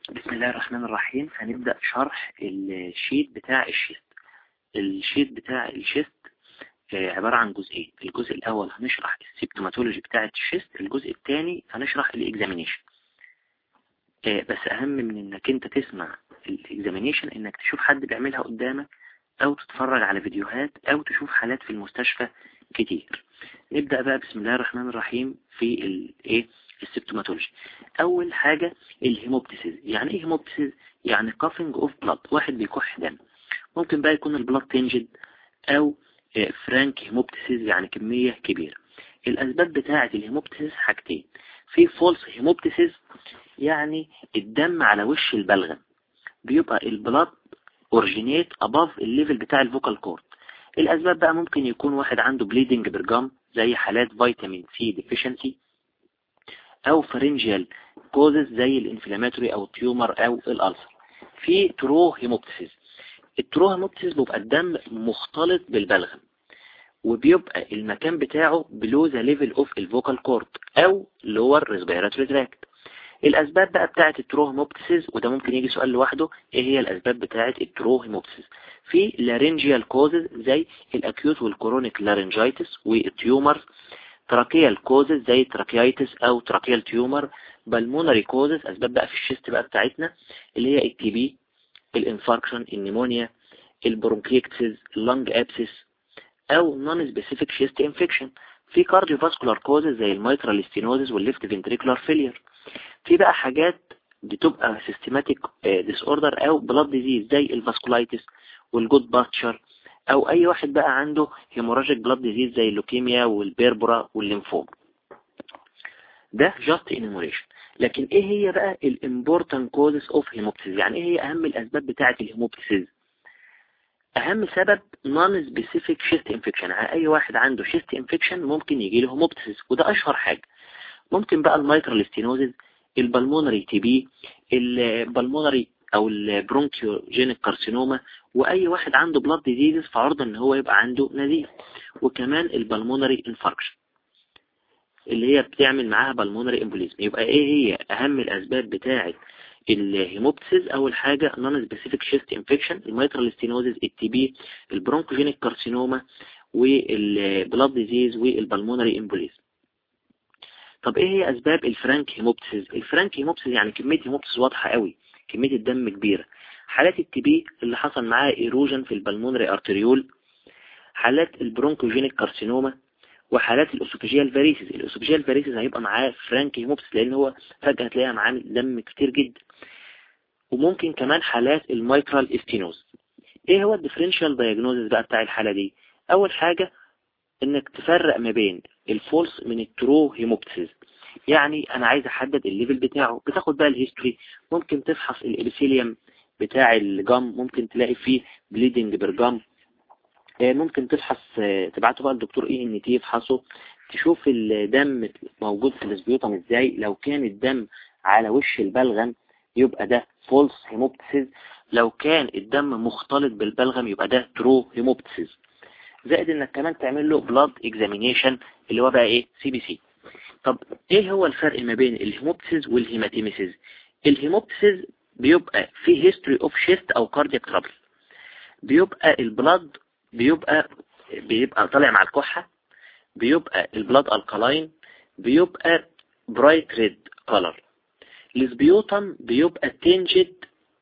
بسم الله الرحمن الرحيم هنبدأ شرح الشيت بتاع الشيست الشيت بتاع الشيست آه، عبارة عن جزئين الجزء الأول هنشرح السيبتوماتولوجي بتاعة الشيست الجزء الثاني هنشرح الاكزامينيشن آه، بس أهم من إنك أنت تسمع الاكزامينيشن إنك تشوف حد بيعملها قدامك أو تتفرج على فيديوهات أو تشوف حالات في المستشفى كتير نبدأ بقى بسم الله الرحمن الرحيم في الايه السيبتوماتولوجي اول حاجة الهيموبتسيز يعني ايه هيموبتسيز يعني كافنج اوف بلاد واحد بيكح دم ممكن بقى يكون البلاد تنجد او فرانك هيموبتسيز يعني كمية كبيرة الاسباب بتاعة الهيموبتسيز حاجتين في فولس هيموبتسيز يعني الدم على وش البلغم بيبقى البلاد اورجينيت اباف الليفل بتاع الفوكال كورد الاسباب بقى ممكن يكون واحد عنده بليدنج برجام زي حالات فيتامين سي ديفيشنسي او فرنجيال كوزز زي الانفلاماتوري او التيومر او الالسر في ترو هيموبتسيس الترو هيموبتسيس بيبقى الدم مختلط بالبلغم وبيبقى المكان بتاعه بلو ذا ليفل اوف الفوكال كورد او لور ريسبيراتوري تراكت الاسباب بقى بتاعه الترو هيموبتسيس وده ممكن يجي سؤال لوحده ايه هي الاسباب بتاعه الترو هيموبتسيس في لارنجيال كوزز زي الاكيوت والكرونيك لارنجايتس والتيومر تراكيال كوزز زي تراكيايتس او تراكيال تيومر بالمونري كوزز اسباب بقى في الشيست بقى بتاعتنا اللي هي التي بي الانفاركشن النيمونيا البرونكيكتسز اللنج ابسس او نون سبيسيفيك شيست انفكشن في كارديوفاسكولار كوزز زي الميترال ستينوزز والليفت فنتريكولار فيلير في بقى حاجات بتبقى سيستماتيك ديس اوردر او بلاد ديزيز زي الفاسكولايتس والجود باتشر او اي واحد بقى عنده هيموراجيك بلاد ديزيز زي اللوكيميا والبيربرا والليمفوم ده جاست انيموريشن لكن ايه هي بقى الامبورتنت كوزز اوف هيموبتسيس يعني ايه هي اهم الاسباب بتاعه الهيموبتسيس اهم سبب نون سبيسيفيك شيست انفكشن يعني اي واحد عنده شيست انفكشن ممكن يجي له هيموبتسيس وده اشهر حاجه ممكن بقى الميترال ستينوزز البلمونري تي بي البلمونري او البرونكيوجينيك كارسينوما واي واحد عنده بلاد ديزيزز فعرضه ان هو يبقى عنده نزيف وكمان البلمونري انفاركشن اللي هي بتعمل معاها بالمونري امبوليزم يبقى ايه هي اهم الاسباب بتاعه الهيموبتسيز اول حاجة نون سبيسيفيك شيست انفكشن الميترال ستينوزز التي بي البرونكوجينيك كارسينوما والبلاد ديزيز والبلمونري امبوليزم طب ايه هي اسباب الفرانك هيموبتسيز الفرانك هيموبتسيز يعني كمية هيموبتسيز واضحة قوي كمية الدم كبيرة حالات التي بي اللي حصل معاها ايروجن في البلمونري ارتريول حالات البرونكوجينيك كارسينوما وحالات الاسوفيجيال فاريسيس الاسوفيجيال فاريسيس هيبقى معاه فرانك هيموبتس لان هو فجأة هتلاقيها معاه دم كتير جدا وممكن كمان حالات الميترال استينوز ايه هو الديفرنشال دايجنوزس بقى بتاع الحالة دي اول حاجة انك تفرق ما بين الفولس من الترو هيموبتسيس يعني انا عايز احدد الليفل بتاعه بتاخد بقى الهيستوري ممكن تفحص الابيثيليوم بتاع الجام ممكن تلاقي فيه بليدنج برجام ممكن تفحص تبعته بقى الدكتور اي ان تي يفحصه تشوف الدم موجود في الاسبيوتم ازاي لو كان الدم على وش البلغم يبقى ده فولس هيموبتسيس لو كان الدم مختلط بالبلغم يبقى ده ترو هيموبتسيس زائد انك كمان تعمل له بلاد اكزامينيشن اللي هو بقى ايه سي بي سي طب ايه هو الفرق ما بين الهيموبتسيس والهيماتيميسيس الهيموبتسيس بيبقى فيه هيستوري اوف شيست او كاردياك ترابل بيبقى البلاد بيبقى بيبقى طالع مع الكحة بيبقى البلاد الكالاين بيبقى برايت ريد كولر السبيوتم بيبقى تنجد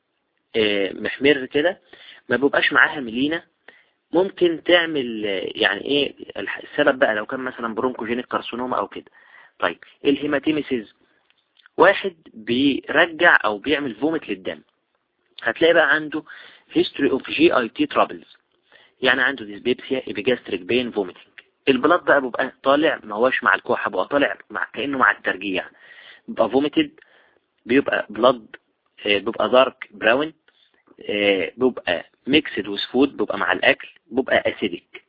محمر كده ما بيبقاش معاها ملينا ممكن تعمل يعني ايه السبب بقى لو كان مثلا برونكوجينيك كارسونوما او كده طيب الهيماتيميسيز واحد بيرجع او بيعمل فومت للدم هتلاقي بقى عنده history of GIT troubles يعني عنده ديسبيبسيا ايبيجاستريك بين فوميتنج البلاد بقى بيبقى طالع ما هوش مع الكحة بيبقى طالع مع كأنه مع الترجيع بيبقى فوميتد بيبقى بلاد بيبقى دارك براون بيبقى ميكسد وذ فود بيبقى مع الاكل بيبقى اسيدك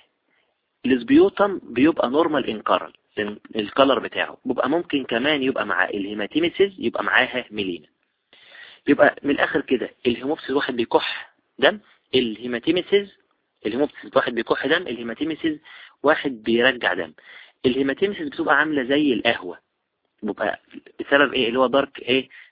السبيوتم بيبقى نورمال انكارل الكالر بتاعه بيبقى ممكن كمان يبقى مع الهيماتيميسيس يبقى معاها ميلينا يبقى من الاخر كده الهيموبسيس واحد بيكح دم الهيماتيميسيس الهيموبسيس واحد بيكح دم الهيماتيميسيس واحد بيرجع دم الهيماتيميسيس بتبقى عاملة زي القهوة بيبقى بسبب ايه اللي هو دارك ايه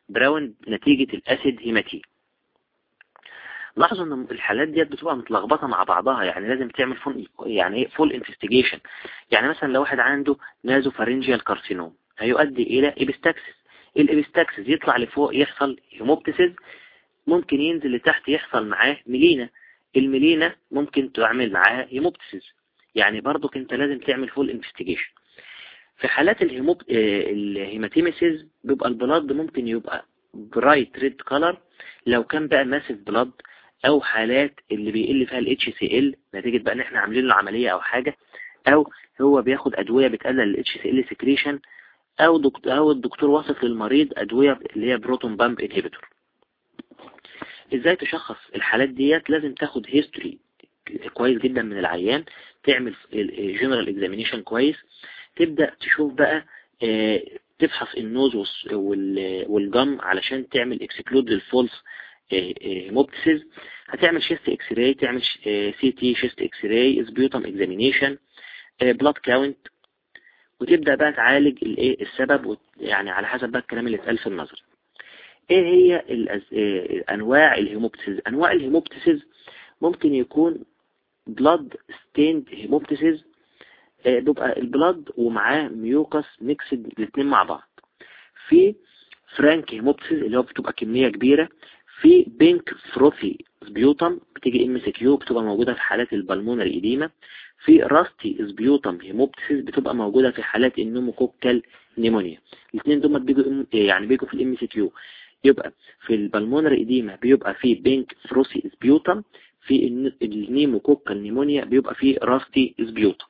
براون نتيجة الاسيد هيماتين لاحظوا ان الحالات ديت بتبقى متلخبطه مع بعضها يعني لازم تعمل فول يعني ايه فول انفستيجيشن يعني مثلا لو واحد عنده نازو فارنجيال كارسينوم هيؤدي الى ابستاكسس الابستاكسس يطلع لفوق يحصل هيموبتسيس ممكن ينزل لتحت يحصل معاه ميلينا الميلينا ممكن تعمل معاها هيموبتسيس يعني برضو انت لازم تعمل فول انفستيجيشن في حالات الهيموب الهيماتيميسيز بيبقى البلاد ممكن يبقى برايت ريد كولر لو كان بقى ماسف بلاد او حالات اللي بيقل فيها ال HCl نتيجة بقى ان احنا عاملين له عملية او حاجة او هو بياخد ادوية بتقلل ال HCl سكريشن او دكتور او الدكتور وصف للمريض ادوية اللي هي بروتون بامب انهبيتور ازاي تشخص الحالات ديت لازم تاخد هيستوري كويس جدا من العيان تعمل جنرال اكزامينيشن كويس تبدأ تشوف بقى آه، تفحص النوز والجم علشان تعمل اكسكلود للفولس هيموبتسيز هتعمل شيست اكس راي تعمل سي تي شيست اكس راي اسبيوتم اكزامينيشن بلاد كاونت وتبدأ بقى تعالج الايه السبب يعني على حسب بقى الكلام اللي اتقال في النظر ايه هي آه، انواع الهيموبتسيز انواع الهيموبتسيز ممكن يكون بلاد ستيند هيموبتسيز بيبقى البلاد ومعاه ميوكس ميكسد الاثنين مع بعض في فرانك هيموبتسيز اللي هو بتبقى كمية كبيرة في بينك فروثي سبيوتم بتيجي ام سي كيو بتبقى موجودة في حالات البلمونر ايديما في راستي سبيوتم هيموبتسيز بتبقى موجودة في حالات النوموكوكال نيمونيا الاثنين دول بيجوا يعني بيجوا في الام سي كيو يبقى في البلمونر ايديما بيبقى في بينك فروسي سبيوتم في النيموكوكال نيمونيا بيبقى في راستي سبيوتم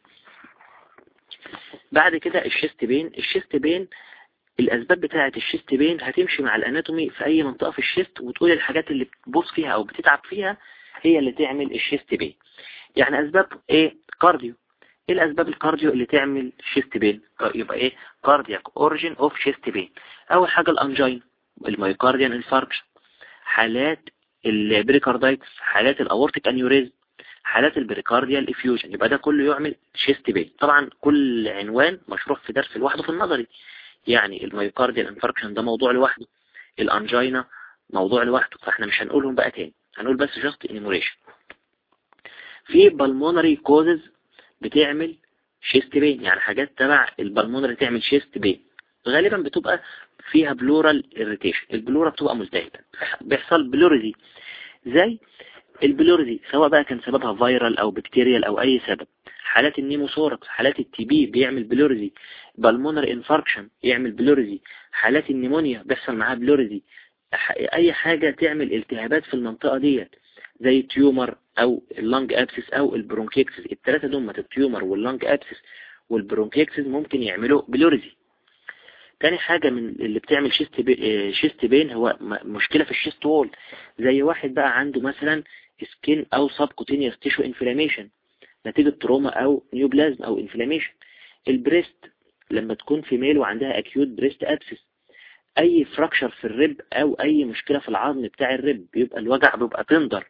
بعد كده الشيست بين الشيست بين الأسباب بتاعة الشيست بين هتمشي مع الأناتومي في أي منطقة في الشيست وتقول الحاجات اللي بتبوظ فيها أو بتتعب فيها هي اللي تعمل الشيست بين يعني أسباب إيه كارديو إيه الأسباب الكارديو اللي تعمل شيست بين يبقى إيه كاردياك أوريجين أوف شيست بين أول حاجة الأنجين الميوكارديان انفاركشن حالات البريكاردايتس حالات الأورتيك أنيوريزم حالات البريكارديال افيوجن يبقى ده كله يعمل شيست بين طبعا كل عنوان مشروح في درس لوحده في النظري يعني الميوكارديال انفاركشن ده موضوع لوحده الانجينا موضوع لوحده فاحنا مش هنقولهم بقى تاني هنقول بس جاست انيموريشن في بالمونري كوزز بتعمل شيست بين يعني حاجات تبع البالمونري تعمل شيست بين غالبا بتبقى فيها بلورال اريتيشن البلورا بتبقى ملتهبة بيحصل بلوريزي زي البلوريزي سواء بقى كان سببها فيرال او بكتيريال او اي سبب حالات النيموثوركس حالات التي بي بيعمل بلوريزي بالمونر انفاركشن يعمل بلوريزي حالات النيمونيا بيحصل معاها بلوريزي اي حاجة تعمل التهابات في المنطقة ديت زي التيومر او اللنج ابسس او البرونكيكسس الثلاثة دول التيومر واللنج ابسس والبرونكيكسس ممكن يعملوا بلوريزي تاني حاجة من اللي بتعمل شيست بي شيست بين هو مشكلة في الشيست وول زي واحد بقى عنده مثلا سكين او سبكوتينيوس تيشو انفلاميشن نتيجة تروما او نيوبلازم او انفلاميشن البريست لما تكون في ميل وعندها اكيوت بريست ابسس اي فراكشر في الرب او اي مشكلة في العظم بتاع الرب بيبقى الوجع بيبقى تندر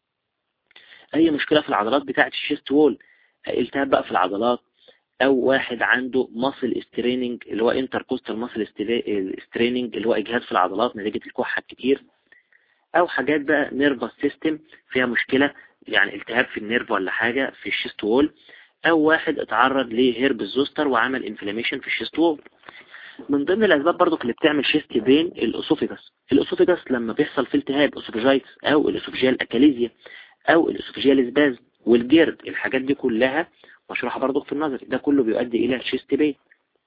اي مشكلة في العضلات بتاعة الشيست وول التهاب بقى في العضلات او واحد عنده ماسل ستريننج اللي هو انتركوستال ماسل ستريننج اللي هو اجهاد في العضلات نتيجة الكحة الكتير او حاجات بقى نيرفس سيستم فيها مشكلة يعني التهاب في النيرف ولا حاجة في الشيست وول او واحد اتعرض لهيرب الزوستر وعمل انفلاميشن في الشيست وول من ضمن الاسباب برضو اللي بتعمل شيست بين الاسوفيجاس الاسوفيجاس لما بيحصل فيه التهاب اسوفيجايتس او الاسوفيجيال اكاليزيا او الاسوفيجيال سباز والجرد الحاجات دي كلها مشروحة برضو في النظر ده كله بيؤدي الى شيست بين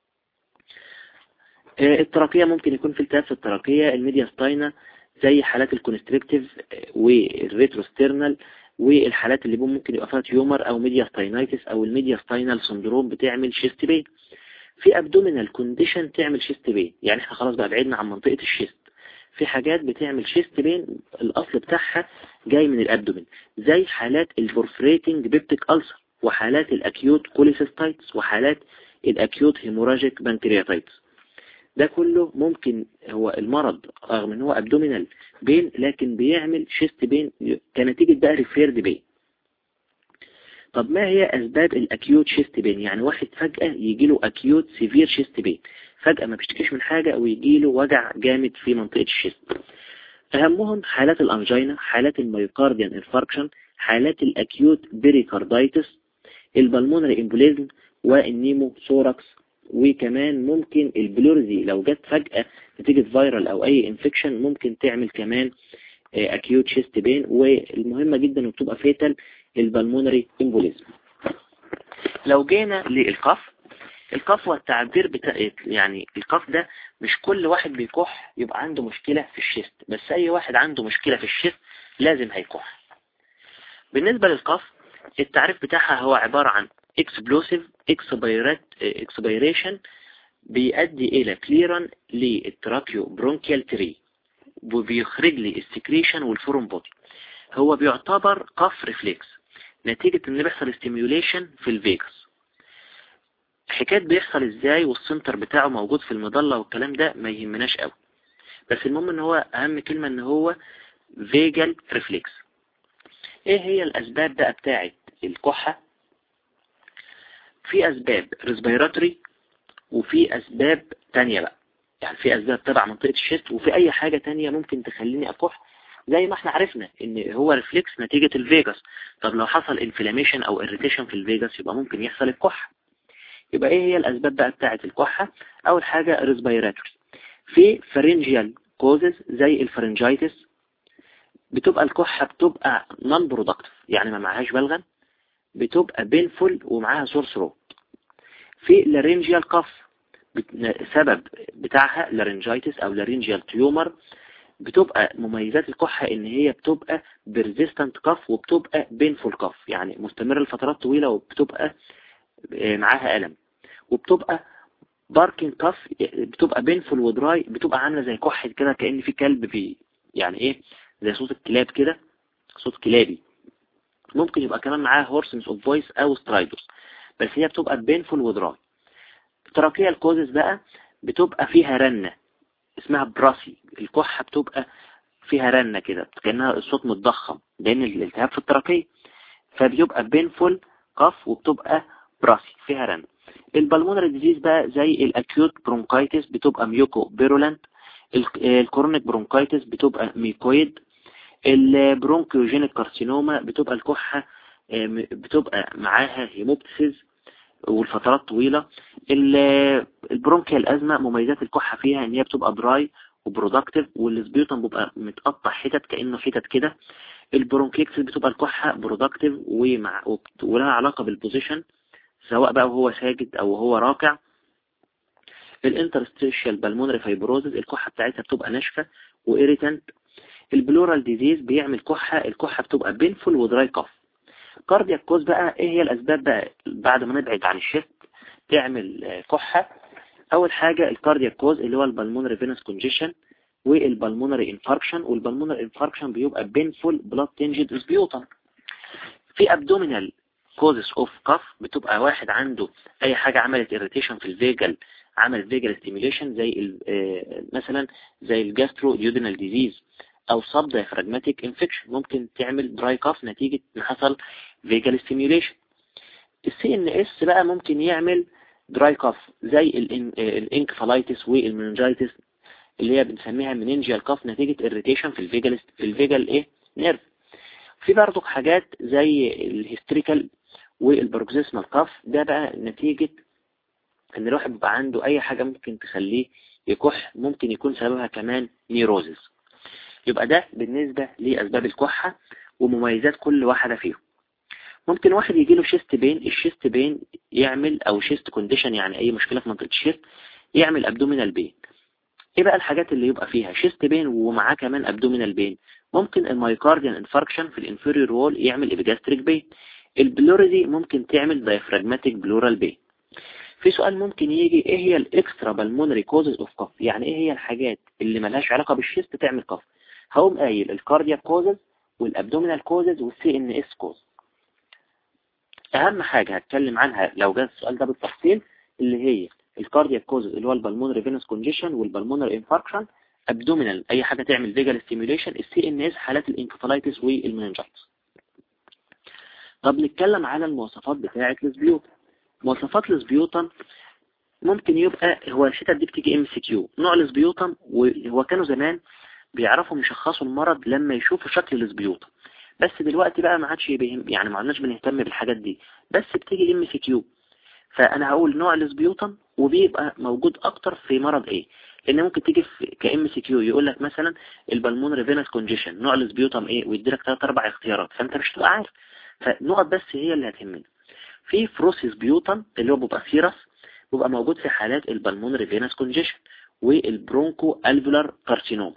آه، التراكية ممكن يكون في التهاب في التراكية الميديا ستاينا زي حالات الكونستريكتيف والريتروسترنال والحالات اللي ممكن يبقى فيها تيومر او ميديا ستاينايتس او الميديا ستاينال سندروم بتعمل شيست بين في ابدومينال كونديشن تعمل شيست بين يعني احنا خلاص بقى بعدنا عن منطقة الشيست في حاجات بتعمل شيست بين الاصل بتاعها جاي من الابدومين زي حالات البورفريتنج بيبتيك ألسر وحالات الاكيوت كوليسيستايتس وحالات الاكيوت هيموراجيك بانكرياتايتس ده كله ممكن هو المرض رغم ان هو ابدومينال بين لكن بيعمل شيست بين كنتيجة بقى ريفيرد بين طب ما هي اسباب الاكيوت شيست بين يعني واحد فجأة يجي له اكيوت سيفير شيست بين فجأة ما بيشتكيش من حاجة ويجيله وجع جامد في منطقة الشيست أهمهم حالات الأنجينا حالات الميوكارديان انفاركشن حالات الأكيوت بيريكاردايتس البلمونري امبوليزم والنيمو سوراكس وكمان ممكن البلورزي لو جت فجأة نتيجة فيرال او اي انفكشن ممكن تعمل كمان اكيوت شيست بين والمهمة جدا وبتبقى فيتال البلمونري امبوليزم لو جينا للقف القف والتعبير بتاع يعني القف ده مش كل واحد بيكح يبقى عنده مشكلة في الشيست بس اي واحد عنده مشكلة في الشيست لازم هيكح بالنسبة للقف التعريف بتاعها هو عبارة عن explosive expiration بيؤدي إلى كليران للتراكيو برونكيال تري وبيخرج لي السكريشن والفورم بودي هو بيعتبر قف ريفلكس نتيجة ان بيحصل ستيميوليشن في الفيجاس حكاية بيحصل ازاي والسنتر بتاعه موجود في المظلة والكلام ده ما يهمناش قوي بس المهم ان هو اهم كلمة ان هو فيجال ريفلكس ايه هي الاسباب بقى بتاعت الكحة في اسباب ريسبيراتوري وفي اسباب تانية بقى يعني في اسباب تبع منطقة الشيست وفي اي حاجة تانية ممكن تخليني اكح زي ما احنا عرفنا ان هو ريفلكس نتيجة الفيجاس طب لو حصل انفلاميشن او اريتيشن في الفيجاس يبقى ممكن يحصل الكحة يبقى ايه هي الاسباب بقى بتاعة الكحة اول حاجة ريسبيراتوري في فرنجيال كوزز زي الفرنجايتس بتبقى الكحة بتبقى نون برودكتيف يعني ما معهاش بلغم بتبقى بينفول ومعاها سور ثروت في لارينجيال كف سبب بتاعها لارينجايتس او لارينجيال تيومر بتبقى مميزات الكحة ان هي بتبقى بيرزيستنت كف وبتبقى بينفول كف يعني مستمرة لفترات طويلة وبتبقى معاها ألم وبتبقى باركين كف بتبقى بينفول ودراي بتبقى عاملة زي كحة كده كأن في كلب بي يعني ايه زي صوت الكلاب كده صوت كلابي ممكن يبقى كمان معاها هورسنس اوف فويس او سترايدرز بس هي بتبقى بينفول ودراي التراكية الكوزس بقى بتبقى فيها رنة اسمها براسي الكحة بتبقى فيها رنة كده كأنها الصوت متضخم لأن الالتهاب في التراكية فبيبقى بينفول قف وبتبقى براسي فيها رنة البلمونري ديزيز بقى زي الاكيوت برونكايتس بتبقى ميوكو بيرولنت الكورونيك برونكايتس بتبقى ميكويد البرونكيوجينيك كارسينوما بتبقى الكحة بتبقى معاها هيموبتسيز والفترات طويلة البرونكيال أزمة مميزات الكحة فيها ان هي بتبقى دراي وبرودكتيف والسبيوتم بيبقى متقطع حتت كأنه حتت كده البرونكيكس بتبقى الكحة برودكتيف ومع ولها علاقة بالبوزيشن سواء بقى وهو ساجد او هو راكع الانترستيشال بالمونري فايبروزز الكحة بتاعتها بتبقى ناشفة وإيريتنت البلورال ديزيز بيعمل كحة الكحة بتبقى بينفول ودراي كف كاردياك كوز بقى ايه هي الاسباب بقى بعد ما نبعد عن الشيست تعمل كحة اول حاجة الكاردياك كوز اللي هو البلمونري فينس كونجيشن والبلمونري انفاركشن والبلمونري انفاركشن بيبقى بينفول بلاد تنجد سبيوتم في ابدومينال كوزس اوف كف بتبقى واحد عنده اي حاجة عملت اريتيشن في الفيجل عمل فيجل ستيميوليشن زي مثلا زي الجاسترو ديودينال ديزيز او سب دايفراجماتيك انفكشن ممكن تعمل دراي كاف نتيجة ان حصل فيجل ستيميوليشن السي ان اس بقى ممكن يعمل دراي كاف زي الانكفالايتس والمننجايتس اللي هي بنسميها مننجيال كاف نتيجة اريتيشن في الفيجل في الفيجل ايه نيرف في برضك حاجات زي الهستريكال والبروكسيسمال كاف ده بقى نتيجة ان الواحد بيبقى عنده اي حاجة ممكن تخليه يكح ممكن يكون سببها كمان نيروزس يبقى ده بالنسبة لأسباب الكحة ومميزات كل واحدة فيهم ممكن واحد يجي له شيست بين الشيست بين يعمل او شيست كونديشن يعني اي مشكلة في منطقة الشيست يعمل ابدومينال بين ايه بقى الحاجات اللي يبقى فيها شيست بين ومعاه كمان ابدومينال بين ممكن المايكارديان انفاركشن في الانفيريور وول يعمل ابيجاستريك بين البلوريدي ممكن تعمل دايفراجماتيك بلورال بين في سؤال ممكن يجي ايه هي الاكسترا بالمونري كوزز اوف كف يعني ايه هي الحاجات اللي ملهاش علاقة بالشيست تعمل كف هقوم قايل الكاردياك كوزز والابدومينال كوزز والسي ان اس كوز اهم حاجة هتكلم عنها لو جاء السؤال ده بالتفصيل اللي هي الكاردياك كوزز اللي هو البلمونري فينس كونجيشن والبلمونري انفاركشن ابدومينال اي حاجة تعمل فيجال ستيميوليشن السي ان اس حالات الانكفالايتس والمننجايتس طب نتكلم على المواصفات بتاعة السبيوتن مواصفات السبيوتن ممكن يبقى هو الحتت دي بتيجي ام سي كيو نوع الاسبيوتم وهو كانوا زمان بيعرفوا يشخصوا المرض لما يشوفوا شكل الاسبيوتم بس دلوقتي بقى ما عادش بيهم يعني ما عدناش بنهتم بالحاجات دي بس بتيجي ام سي كيو فانا هقول نوع الاسبيوتم وبيبقى موجود اكتر في مرض ايه لان ممكن تيجي في كام سي كيو يقول لك مثلا البلمونري فينس كونجيشن نوع الاسبيوتم ايه ويدي لك ثلاث اربع اختيارات فانت مش هتبقى عارف فنقط بس هي اللي هتهمنا في فروسيس بيوتم اللي هو بيبقى سيرس بيبقى موجود في حالات البلمونري فينس كونجيشن والبرونكو الفولار كارسينوما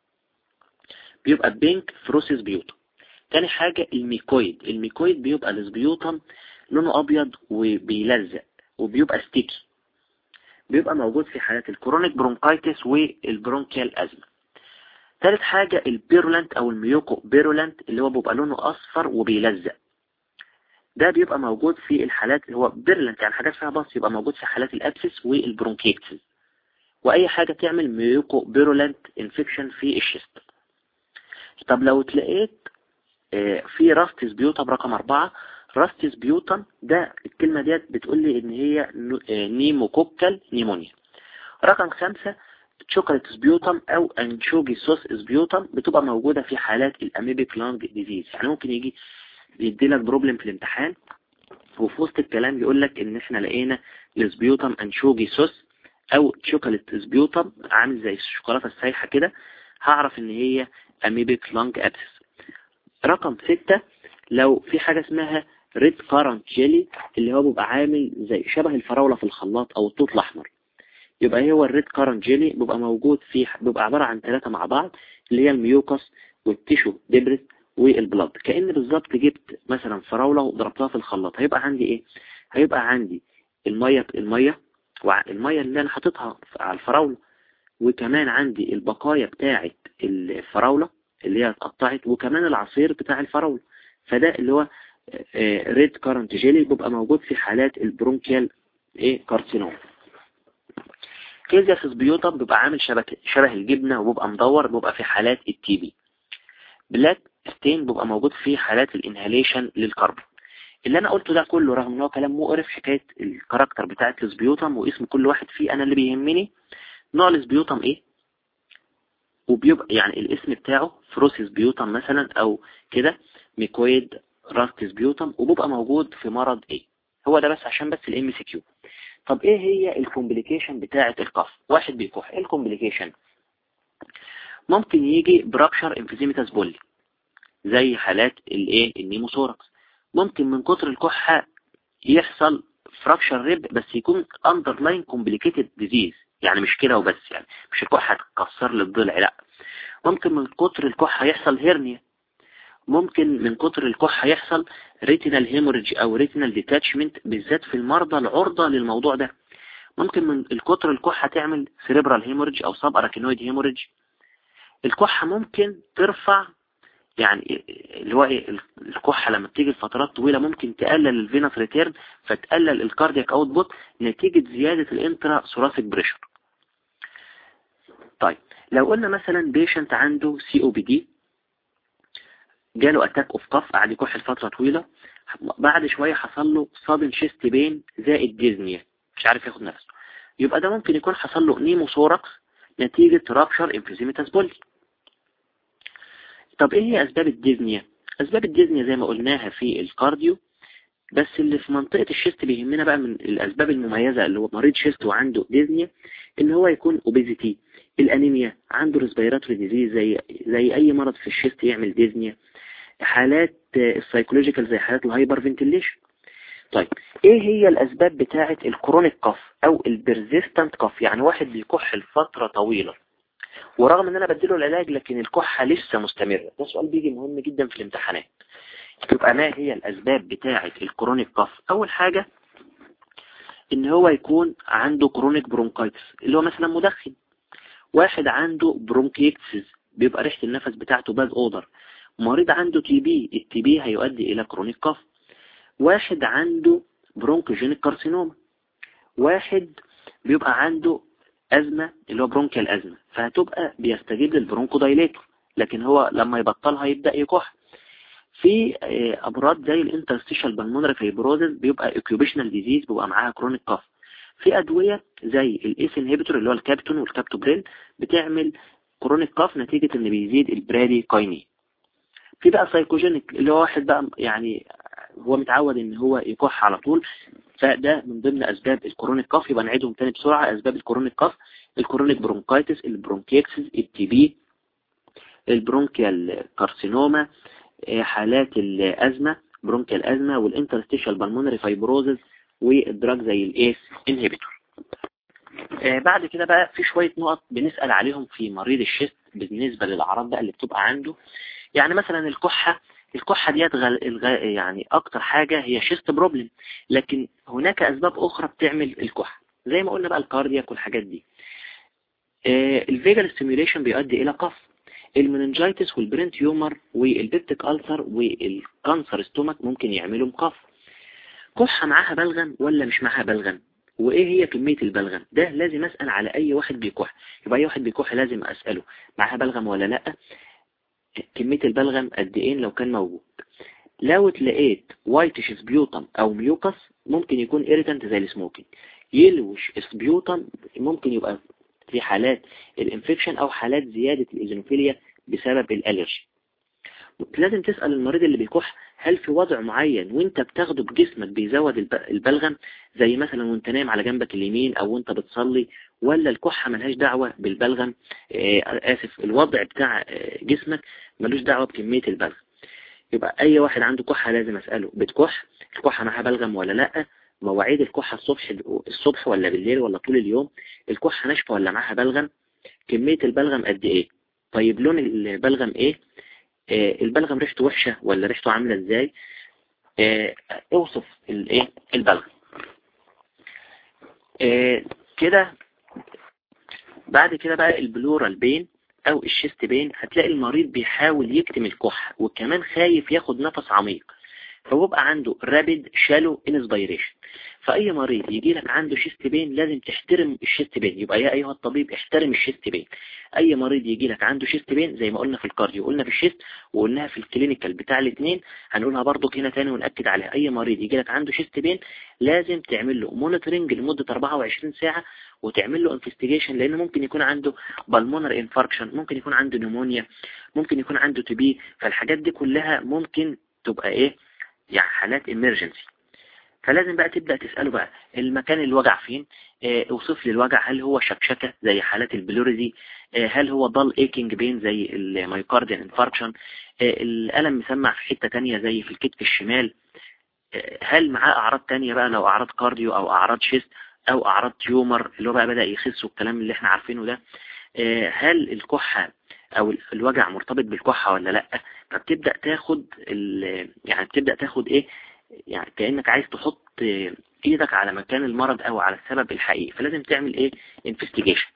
بيبقى بينك فروسيس بيوتم تاني حاجة الميكويد الميكويد بيبقى الاسبيوتم لونه ابيض وبيلزق وبيبقى ستيكي بيبقى موجود في حالات الكرونيك برونكايتس والبرونكيال ازمة ثالث حاجة البيرولانت او الميوكو بيرولانت اللي هو بيبقى لونه اصفر وبيلزق ده بيبقى موجود في الحالات اللي هو بيرولانت يعني حاجات فيها بص يبقى موجود في حالات الابسس والبرونكيتس واي حاجة تعمل ميوكو بيرولانت انفكشن في الشست طب لو تلاقيت آه، في راستس بيوتم رقم أربعة راستس بيوتم ده الكلمة ديت بتقول لي ان هي آه، نيموكوكال نيمونيا رقم خمسة تشوكولات بيوتم او انشوجي صوص بيوتم بتبقى موجودة في حالات الاميبيك لانج ديزيز يعني ممكن يجي يدي لك بروبلم في الامتحان وفي وسط الكلام يقول لك ان احنا لقينا السبيوتم انشوجي صوص او شوكولات سبيوتم عامل زي الشوكولاتة السايحة كده هعرف ان هي اميبيك لانج ابسس رقم ستة لو في حاجة اسمها ريد كارنت جيلي اللي هو بيبقى عامل زي شبه الفراولة في الخلاط او التوت الاحمر يبقى هو الريد كارنت جيلي بيبقى موجود فيه بيبقى عبارة عن ثلاثة مع بعض اللي هي الميوكس والتيشو ديبريس والبلاد كأن بالظبط جبت مثلا فراولة وضربتها في الخلاط هيبقى عندي ايه هيبقى عندي المية المية المية اللي انا حاططها على الفراولة وكمان عندي البقايا بتاعة الفراولة اللي هي اتقطعت وكمان العصير بتاع الفراولة فده اللي هو ريد كارنت جيلي بيبقى موجود في حالات البرونكيال ايه كارسينوم كيزياس بيوتم بيبقى عامل شبه شبه الجبنة وبيبقى مدور بيبقى في حالات التي بي بلاك ستين بيبقى موجود في حالات الانهاليشن للكربون اللي انا قلته ده كله رغم ان هو كلام مقرف حكاية الكاركتر بتاعت السبيوتم واسم كل واحد فيه انا اللي بيهمني نوع السبيوتم ايه وبيبقى يعني الاسم بتاعه فروسيس بيوتم مثلا او كده ميكويد راستيس بيوتم وبيبقى موجود في مرض ايه هو ده بس عشان بس الام سي كيو طب ايه هي الكومبليكيشن بتاعة القف واحد بيكح ايه الكومبليكيشن ممكن يجي برابشر انفيزيميتاس بولي زي حالات الايه النيموثوركس ممكن من كتر الكحة يحصل فراكشر ريب بس يكون اندرلاين كومبليكيتد ديزيز يعني مش كده وبس يعني مش الكحة تكسر لي الضلع لا ممكن من كتر الكحة يحصل هيرنيا ممكن من كتر الكحة يحصل ريتينال هيموريج او ريتينال ديتاتشمنت بالذات في المرضى العرضة للموضوع ده ممكن من الكتر الكحة تعمل سيريبرال هيموريج او سب اراكينويد هيموريج الكحة ممكن ترفع يعني اللي هو ايه الكحة لما بتيجي لفترات طويلة ممكن تقلل الفينس ريتيرن فتقلل الكاردياك اوتبوت نتيجة زيادة الانترا ثوراسيك بريشر طيب لو قلنا مثلا بيشنت عنده سي او بي دي جاله اتاك اوف كف قعد يكح لفترة طويلة بعد شوية حصل له صادن شيست بين زائد ديزنيا مش عارف ياخد نفسه يبقى ده ممكن يكون حصل له نيموثوركس نتيجة رابشر انفيزيميتاس بولي طب ايه هي اسباب الديزنيا اسباب الديزنيا زي ما قلناها في الكارديو بس اللي في منطقة الشيست بيهمنا بقى من الاسباب المميزة اللي هو مريض شيست وعنده ديزنيا ان هو يكون اوبيزيتي الانيميا عنده ريسبيراتوري ديزيز زي زي اي مرض في الشيست يعمل ديزنيا حالات السايكولوجيكال زي حالات الهايبر فنتيليشن طيب ايه هي الاسباب بتاعة الكرونيك كف او البرزيستنت كف يعني واحد بيكح لفترة طويلة ورغم ان انا بديله العلاج لكن الكحة لسه مستمرة ده سؤال بيجي مهم جدا في الامتحانات يبقى ما هي الاسباب بتاعة الكرونيك كف اول حاجة ان هو يكون عنده كرونيك برونكايتس اللي هو مثلا مدخن واحد عنده برونكيتسز بيبقى ريحة النفس بتاعته باد اودر مريض عنده تي بي التي بي هيؤدي الى كرونيك كف واحد عنده برونكوجينيك كارسينوما واحد بيبقى عنده أزمة اللي هو برونكيال أزمة فهتبقى بيستجيب للبرونكو دايليتور لكن هو لما يبطلها يبدأ يكح في أمراض زي الانترستيشال بالمونري فيبروزس بيبقى اوكيوبيشنال ديزيز بيبقى معاها كرونيك كف في ادوية زي الايس انهبيتور اللي هو الكابتون والكابتوبريل بتعمل كرونيك كاف نتيجة ان بيزيد البرادي كاينين في بقى سايكوجينيك اللي هو واحد بقى يعني هو متعود ان هو يكح على طول فده من ضمن اسباب الكرونيك كاف يبقى نعيدهم تاني بسرعة اسباب الكرونيك كاف الكرونيك برونكايتس البرونكيكسس التي بي البرونكيال كارسينوما آه، حالات الازمة برونكيال ازمة والانترستيشال بالمونري فايبروزز والدراج زي الايس انهبيتور آه، بعد كده بقى في شوية نقط بنسأل عليهم في مريض الشيست بالنسبة للأعراض بقى اللي بتبقى عنده يعني مثلا الكحة الكحة ديت غل... يعني أكتر حاجة هي شيست بروبلم لكن هناك أسباب أخرى بتعمل الكحة زي ما قلنا بقى الكاردياك والحاجات دي آه، الفيجال ستيميوليشن بيؤدي إلى قف المننجايتس والبرين تيومر والبيبتيك ألسر والكانسر ستومك ممكن يعملوا قف كحة معاها بلغم ولا مش معاها بلغم وايه هي كمية البلغم ده لازم اسأل على اي واحد بيكح يبقى اي واحد بيكح لازم اسأله معاها بلغم ولا لا كمية البلغم قد ايه لو كان موجود لو اتلقيت وايتش سبيوتم او ميوكس ممكن يكون ايريتنت زي السموكينج يلوش سبيوتم ممكن يبقى في حالات الانفكشن او حالات زيادة الايزونوفيليا بسبب الالرجي لازم تسأل المريض اللي بيكح هل في وضع معين وانت بتاخده بجسمك بيزود البلغم زي مثلا وانت نايم على جنبك اليمين او وانت بتصلي ولا الكحة ملهاش دعوة بالبلغم آه آسف الوضع بتاع آه، جسمك ملوش دعوة بكمية البلغم يبقى اي واحد عنده كحة لازم اسأله بتكح الكحة معها بلغم ولا لا مواعيد الكحة الصبح الصبح ولا بالليل ولا طول اليوم الكحة ناشفة ولا معها بلغم كمية البلغم قد ايه طيب لون البلغم ايه آه البلغم ريحته وحشة ولا ريحته عاملة ازاي آه اوصف الايه البلغم آه كده بعد كده بقى البلورال بين او الشيست بين هتلاقي المريض بيحاول يكتم الكح وكمان خايف ياخد نفس عميق فبيبقى عنده رابيد شالو انسبيريشن فأي مريض يجي لك عنده شيست بين لازم تحترم الشيست بين يبقى يا أيها الطبيب احترم الشيست بين أي مريض يجي لك عنده شيست بين زي ما قلنا في الكارديو قلنا في الشيست وقلناها في الكلينيكال بتاع الاثنين هنقولها برضو هنا تاني ونأكد عليها أي مريض يجي لك عنده شيست بين لازم تعمل له مونيتورنج لمدة 24 ساعة وتعمل له انفستيجيشن لأنه ممكن يكون عنده بالمونر انفاركشن ممكن يكون عنده نيمونيا ممكن يكون عنده تبي فالحاجات دي كلها ممكن تبقى ايه يعني حالات امرجنسي فلازم بقى تبدأ تسأله بقى المكان الوجع فين اه اوصف لي الوجع هل هو شكشكة زي حالات البلوريزي اه هل هو ضل ايكينج بين زي المايوكارديان انفاركشن اه الألم مسمع في حتة تانية زي في الكتف الشمال اه هل معاه أعراض تانية بقى لو أعراض كارديو أو أعراض شيست أو أعراض تيومر اللي هو بقى بدأ يخس والكلام اللي احنا عارفينه ده اه هل الكحة او الوجع مرتبط بالكحة ولا لا فبتبدأ تاخد يعني بتبدأ تاخد ايه يعني كأنك عايز تحط ايدك على مكان المرض او على السبب الحقيقي فلازم تعمل ايه انفستيجيشن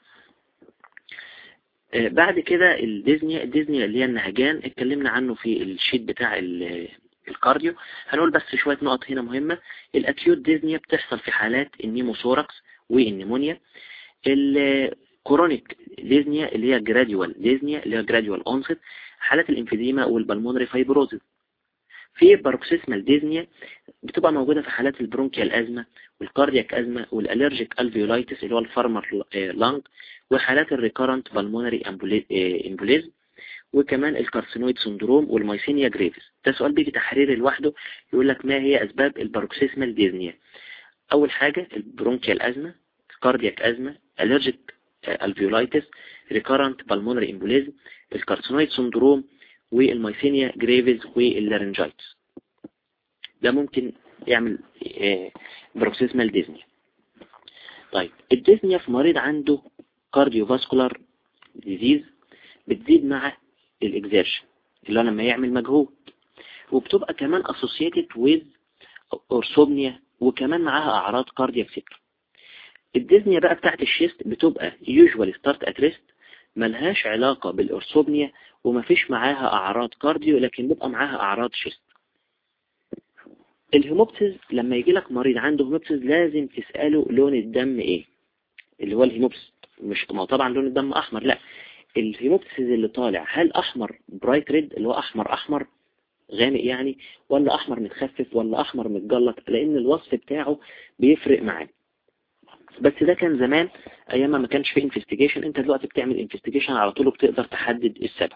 آه، بعد كده الديزني الديزني اللي هي النهجان اتكلمنا عنه في الشيت بتاع الكارديو هنقول بس شوية نقط هنا مهمة الاكيوت ديزنيا بتحصل في حالات النيموثوركس والنيمونيا الكورونيك ديزنيا اللي هي جراديوال ديزنيا اللي هي جراديوال اونست حالات الانفيديما والبلمونري فايبروزيس في باروكسيسمال ديزنيا بتبقى موجودة في حالات البرونكيال أزمة والكاردياك أزمة والألرجيك ألفيولايتس اللي هو الفارمر لانج وحالات الريكارنت بالمونري امبوليزم وكمان الكارسينويد سندروم والمايسينيا جريفيس ده سؤال بيجي تحريري لوحده يقول لك ما هي أسباب الباروكسيسمال ديزنيا أول حاجة البرونكيال أزمة كاردياك أزمة ألرجيك الفيولايتس ريكارنت بالمونري امبوليزم الكارسينويد سندروم والمايسينيا جريفيز واللارنجايتس ده ممكن يعمل بروكسيسمال ديزنيا طيب الديزنيا في مريض عنده كارديوفاسكولار ديزيز بتزيد مع الاكزيرشن اللي هو لما يعمل مجهود وبتبقى كمان اسوسييتد ويز اورسومنيا وكمان معاها اعراض كاردياك سيكتور الديزنيا بقى بتاعت الشيست بتبقى يوجوال ستارت ات ريست ملهاش علاقة بالأرسوبنيا ومفيش معاها أعراض كارديو لكن بيبقى معاها أعراض شيست الهيموبسيس لما يجي لك مريض عنده هيموبسيس لازم تسأله لون الدم ايه اللي هو الهيموبسيس مش طبعا لون الدم احمر لا الهيموبسيس اللي طالع هل احمر برايت ريد اللي هو احمر احمر غامق يعني ولا احمر متخفف ولا احمر متجلط لان الوصف بتاعه بيفرق معاه بس ده كان زمان ايام ما كانش في انفستيجيشن انت دلوقتي بتعمل انفستيجيشن على طول وبتقدر تحدد السبب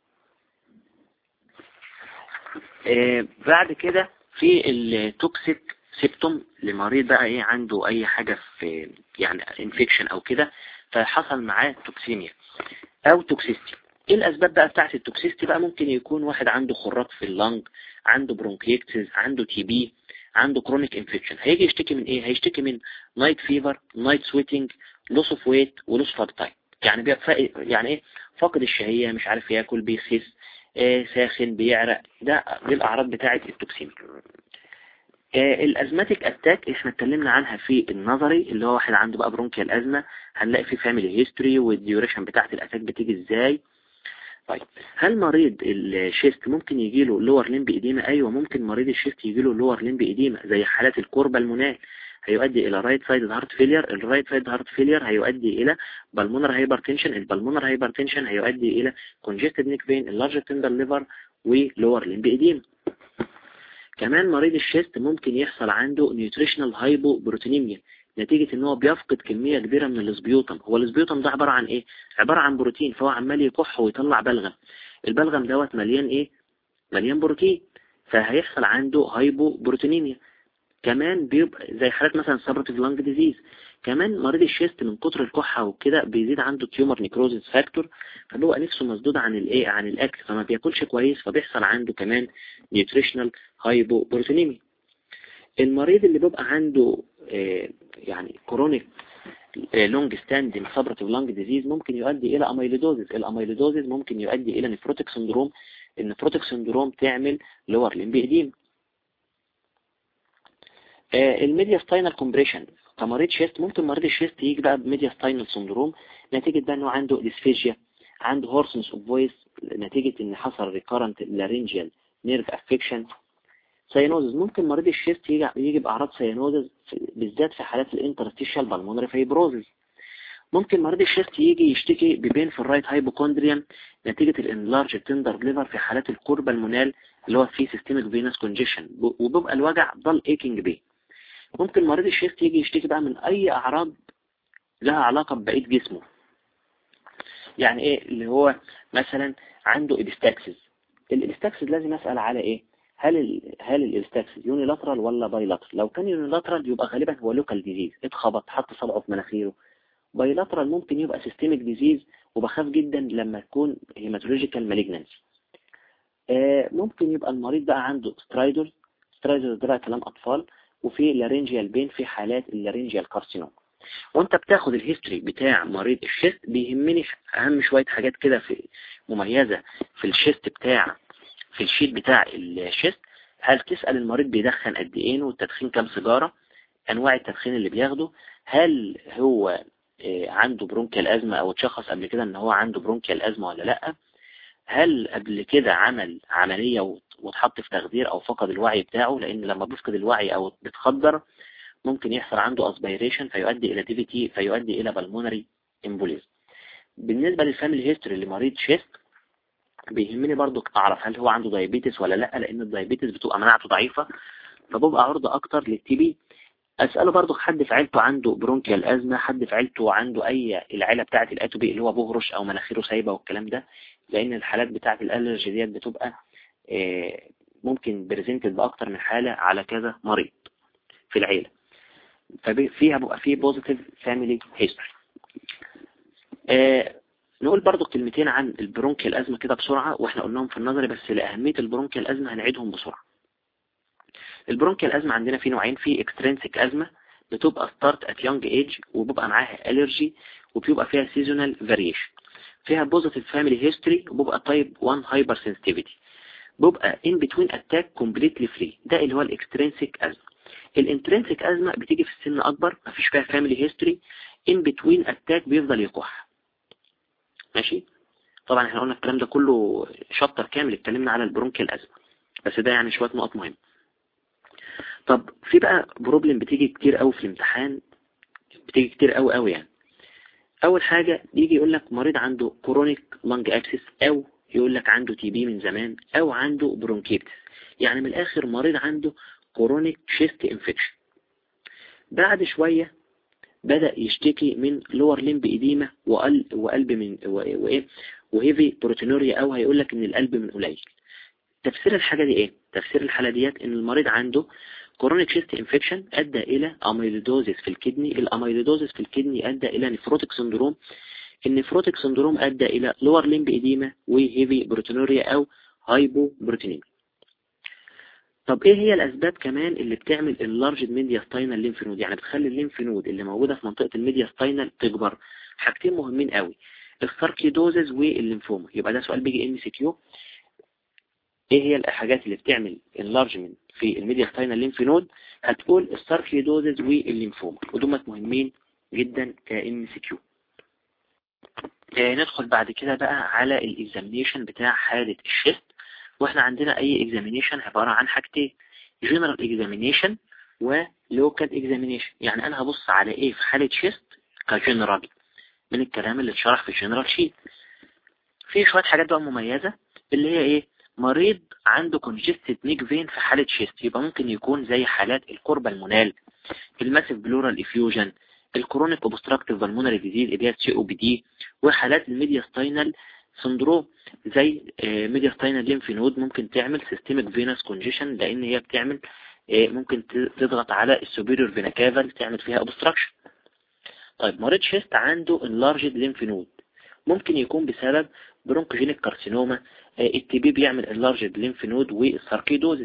آه بعد كده في التوكسيك سيبتوم لمريض بقى ايه عنده اي حاجة في يعني انفكشن او كده فحصل معاه توكسيميا او توكسيستي ايه الاسباب بقى بتاعت التوكسيستي بقى ممكن يكون واحد عنده خراج في اللنج عنده برونكيكتس عنده تي بي عنده كرونيك انفكشن هيجي يشتكي من ايه هيشتكي من نايت فيفر نايت سويتنج لوس اوف ويت ولوس اوف ابتايت يعني يعني ايه فاقد الشهية مش عارف ياكل بيخس إيه ساخن بيعرق ده دي الاعراض بتاعه التوكسيميا آه الازماتيك اتاك احنا اتكلمنا عنها في النظري اللي هو واحد عنده بقى برونكيال ازمه هنلاقي في فاميلي هيستوري والديوريشن بتاعت الاتاك بتيجي ازاي طيب هل مريض الشيست ممكن يجي له لور ليمب ايديما ايوه ممكن مريض الشيست يجي له لور ليمب ايديما زي حالات الكوربا المونال هيؤدي الى رايت سايد هارت فيلير الرايت سايد هارت فيلير هيؤدي الى بالمونر هايبرتنشن البالمونر هايبرتنشن هيؤدي الى كونجستد نيك فين اللارج تندر ليفر ولور ليمب ايديما كمان مريض الشيست ممكن يحصل عنده نيوتريشنال هايبو بروتينيميا نتيجة ان هو بيفقد كمية كبيرة من الاسبيوتم هو الاسبيوتم ده عبارة عن ايه عبارة عن بروتين فهو عمال يكح ويطلع بلغم البلغم دوت مليان ايه مليان بروتين فهيحصل عنده هايبو بروتينيميا كمان بيبقى زي حالات مثلا سبرتيف لانج ديزيز كمان مريض الشيست من كتر الكحة وكده بيزيد عنده تيومر نيكروزيس فاكتور فبيبقى نفسه مسدود عن الايه عن الاكل فما بياكلش كويس فبيحصل عنده كمان نيوتريشنال هايبو بروتينيميا المريض اللي بيبقى عنده آه يعني كرونيك لونج ستاندنج سبرتيف لانج ديزيز ممكن يؤدي الى اميلودوزيس الاميلودوزيس ممكن يؤدي الى نفروتيك سندروم النفروتيك سندروم تعمل لور لمبيديم آه الميديا ستاينال كومبريشن كمريض شيست ممكن مريض الشيست يجي بقى بميديا ستاينال سندروم نتيجة بقى انه عنده ديسفيجيا عنده هورسنس اوف فويس نتيجة ان حصل ريكارنت لارينجيال نيرف افكشن سيانوزز ممكن مريض الشيست يجي, يجي بأعراض سيانوزز بالذات في حالات الانترستيشال بالمونري فايبروزز ممكن مريض الشيست يجي يشتكي ببين في الرايت هايبوكوندريان نتيجة الانلارج تندر ليفر في حالات الكوربا المونال اللي هو فيه سيستميك فينس كونجيشن وبيبقى الوجع ضل ايكينج بيه ممكن مريض الشيست يجي يشتكي بقى من اي اعراض لها علاقة ببقية جسمه يعني ايه اللي هو مثلا عنده ابستاكسز الابستاكسز لازم اسأل على ايه هل ال هل الاستاكسس يونيلاترال ولا بايلاترال لو كان يونيلاترال يبقى غالبا هو لوكال ديزيز اتخبط حط صبعه في مناخيره بايلاترال ممكن يبقى سيستميك ديزيز وبخاف جدا لما تكون هيماتولوجيكال مالجنانسي آه ممكن يبقى المريض بقى عنده سترايدرز سترايدرز ده بقى كلام اطفال وفي لارينجيال بين في حالات اللارينجيال كارسينوم وانت بتاخد الهيستوري بتاع مريض الشيست بيهمني اهم شوية حاجات كده في مميزة في الشيست بتاع في الشيت بتاع الشيست هل تسأل المريض بيدخن قد ايه والتدخين كام سيجارة انواع التدخين اللي بياخده هل هو عنده برونكيال ازمة او اتشخص قبل كده ان هو عنده برونكيال ازمة ولا لا هل قبل كده عمل عملية واتحط في تخدير او فقد الوعي بتاعه لان لما بيفقد الوعي او بتخدر ممكن يحصل عنده اسبيريشن فيؤدي الى دي تي فيؤدي الى بالمونري امبوليزم بالنسبة للفاميلي هيستوري لمريض شيست بيهمني برضو اعرف هل هو عنده دايابيتس ولا لا لان الدايابيتس بتبقى مناعته ضعيفة فببقى عرضة اكتر للتي بي اسأله برضو حد في عيلته عنده برونكيال ازمة حد في عيلته عنده اي العيلة بتاعة الاتوبي اللي هو بهرش او مناخيره سايبة والكلام ده لان الحالات بتاعة الالرجي ديت بتبقى ممكن بريزنتد باكتر من حالة على كذا مريض في العيلة ففيها بقى فيه بوزيتيف فاميلي هيستوري نقول برضو كلمتين عن البرونكيال أزمة كده بسرعة واحنا قلناهم في النظري بس لأهمية البرونكيال أزمة هنعيدهم بسرعة البرونكيال أزمة عندنا في نوعين في اكسترينسيك أزمة بتبقى ستارت ات يونج ايج وبيبقى معاها الرجي وبيبقى فيها سيزونال فاريشن فيها بوزيتيف فاميلي هيستوري وبيبقى تايب 1 هايبر سنسيتيفيتي بيبقى ان بتوين اتاك كومبليتلي فري ده اللي هو الاكسترينسيك أزمة الانترينسيك أزمة بتيجي في السن أكبر مفيش فيها فاميلي هيستوري ان بتوين اتاك بيفضل يكح ماشي طبعا احنا قلنا الكلام ده كله شابتر كامل اتكلمنا على البرونكيال أزمة بس ده يعني شوية نقط مهمة طب في بقى بروبلم بتيجي كتير قوي في الامتحان بتيجي كتير قوي قوي يعني اول حاجة يجي يقول لك مريض عنده كرونيك لانج اكسس او يقول لك عنده تي بي من زمان او عنده برونكيتس يعني من الاخر مريض عنده كرونيك شيست انفكشن بعد شوية بدأ يشتكي من لور لمب إديمة وقلب من وإيه وهيفي بروتينوريا أو هيقول لك إن القلب من قليل تفسير الحاجة دي إيه تفسير الحالة ديت إن المريض عنده كورونيك شيست انفكشن أدى إلى أميلودوزيس في الكدني الأميلودوزيس في الكدني أدى إلى نفروتيك سندروم النفروتيك سندروم أدى إلى لور لمب إديمة وهيفي بروتينوريا أو هايبو بروتينيميا طب ايه هي الاسباب كمان اللي بتعمل اللارج ميديا ستاينال ليمف نود يعني بتخلي الليمف نود اللي موجودة في منطقة الميديا ستاينال تكبر حاجتين مهمين قوي الساركيدوزز والليمفوما يبقى ده سؤال بيجي ام سي كيو ايه هي الحاجات اللي بتعمل انلارجمنت في الميديا ستاينال ليمف نود هتقول الساركيدوزز والليمفوما ودول مهمين جدا كام سي كيو ندخل بعد كده بقى على الاكزامينيشن بتاع حالة الشيست واحنا عندنا اي اكزامينيشن عبارة عن حاجتين جنرال اكزامينيشن ولوكال اكزامينيشن يعني انا هبص على ايه في حالة شيست كجنرال من الكلام اللي اتشرح في الجنرال شيت في شوية حاجات بقى مميزة اللي هي ايه مريض عنده كونجستد نيك فين في حالة شيست يبقى ممكن يكون زي حالات القربة المنال الماسيف بلورال افيوجن الكرونيك اوبستراكتيف بالمونري ديزيز اللي هي سي او بي دي وحالات الميديا ستاينال سندروم زي ميديا ستاينال ليمف نود ممكن تعمل سيستميك فينس كونجيشن لان هي بتعمل ممكن تضغط على السوبيريور فينا كافل تعمل فيها اوبستراكشن طيب مريض شيست عنده انلارجد ليمف نود ممكن يكون بسبب برونكوجينيك كارسينوما التي بي بيعمل انلارجد ليمف نود والساركيدوزيس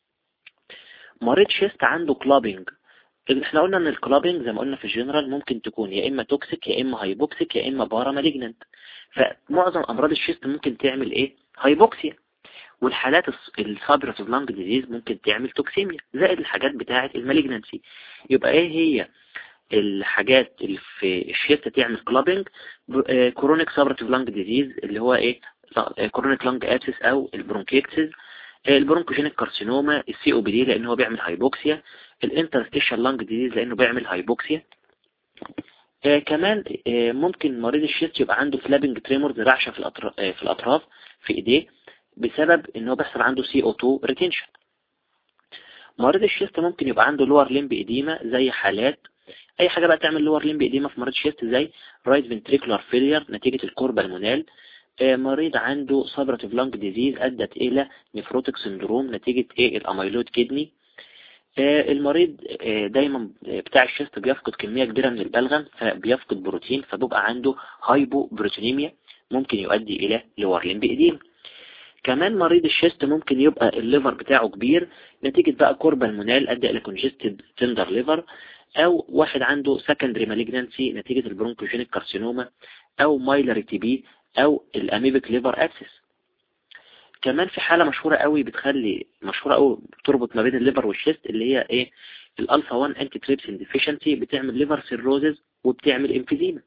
مريض شيست عنده كلابينج احنا قلنا ان الكلابينج زي ما قلنا في الجنرال ممكن تكون يا اما توكسيك يا اما هايبوكسيك يا اما بارا مالجننت فمعظم امراض الشيست ممكن تعمل ايه هايبوكسيا والحالات السابراتيف لانج ديزيز ممكن تعمل توكسيميا زائد الحاجات بتاعه المالجننسي يبقى ايه هي الحاجات اللي في الشيست تعمل كلابينج كورونيك سابراتيف لانج ديزيز اللي هو ايه كورونيك لانج ابسس او البرونكيكسس البرونكوجينيك كارسينوما السي او بي دي لان هو بيعمل هايبوكسيا الانترستيشال لانج ديزيز لانه بيعمل هايبوكسيا آه كمان آه ممكن مريض الشيست يبقى عنده فلابنج تريمورز رعشة في الأطراف, آه في الأطراف في ايديه بسبب ان هو بيحصل عنده سي او 2 ريتنشن مريض الشيست ممكن يبقى عنده لور ليمب اديما زي حالات اي حاجة بقى تعمل لور ليمب اديما في مريض الشيست زي رايت فنتريكولار فيلير نتيجة الكوربا المونال مريض عنده سابراتيف لانج ديزيز ادت الى نفروتيك سندروم نتيجة ايه الاميلويد كدني المريض دايما بتاع الشيست بيفقد كمية كبيرة من البلغم فبيفقد بروتين فبيبقى عنده هايبو بروتينيميا ممكن يؤدي الى لور لمب اديم كمان مريض الشيست ممكن يبقى الليفر بتاعه كبير نتيجة بقى كوربا المونال ادى الى كونجستد تندر ليفر او واحد عنده سكندري مالجنانسي نتيجة البرونكوجينيك كارسينوما او مايلر تي بي او الاميبك ليفر ابسس كمان في حالة مشهورة قوي بتخلي مشهورة قوي بتربط ما بين الليفر والشيست اللي هي ايه الالفا 1 انتي تريبسين ديفيشنسي بتعمل ليفر سيروزز وبتعمل انفيزيما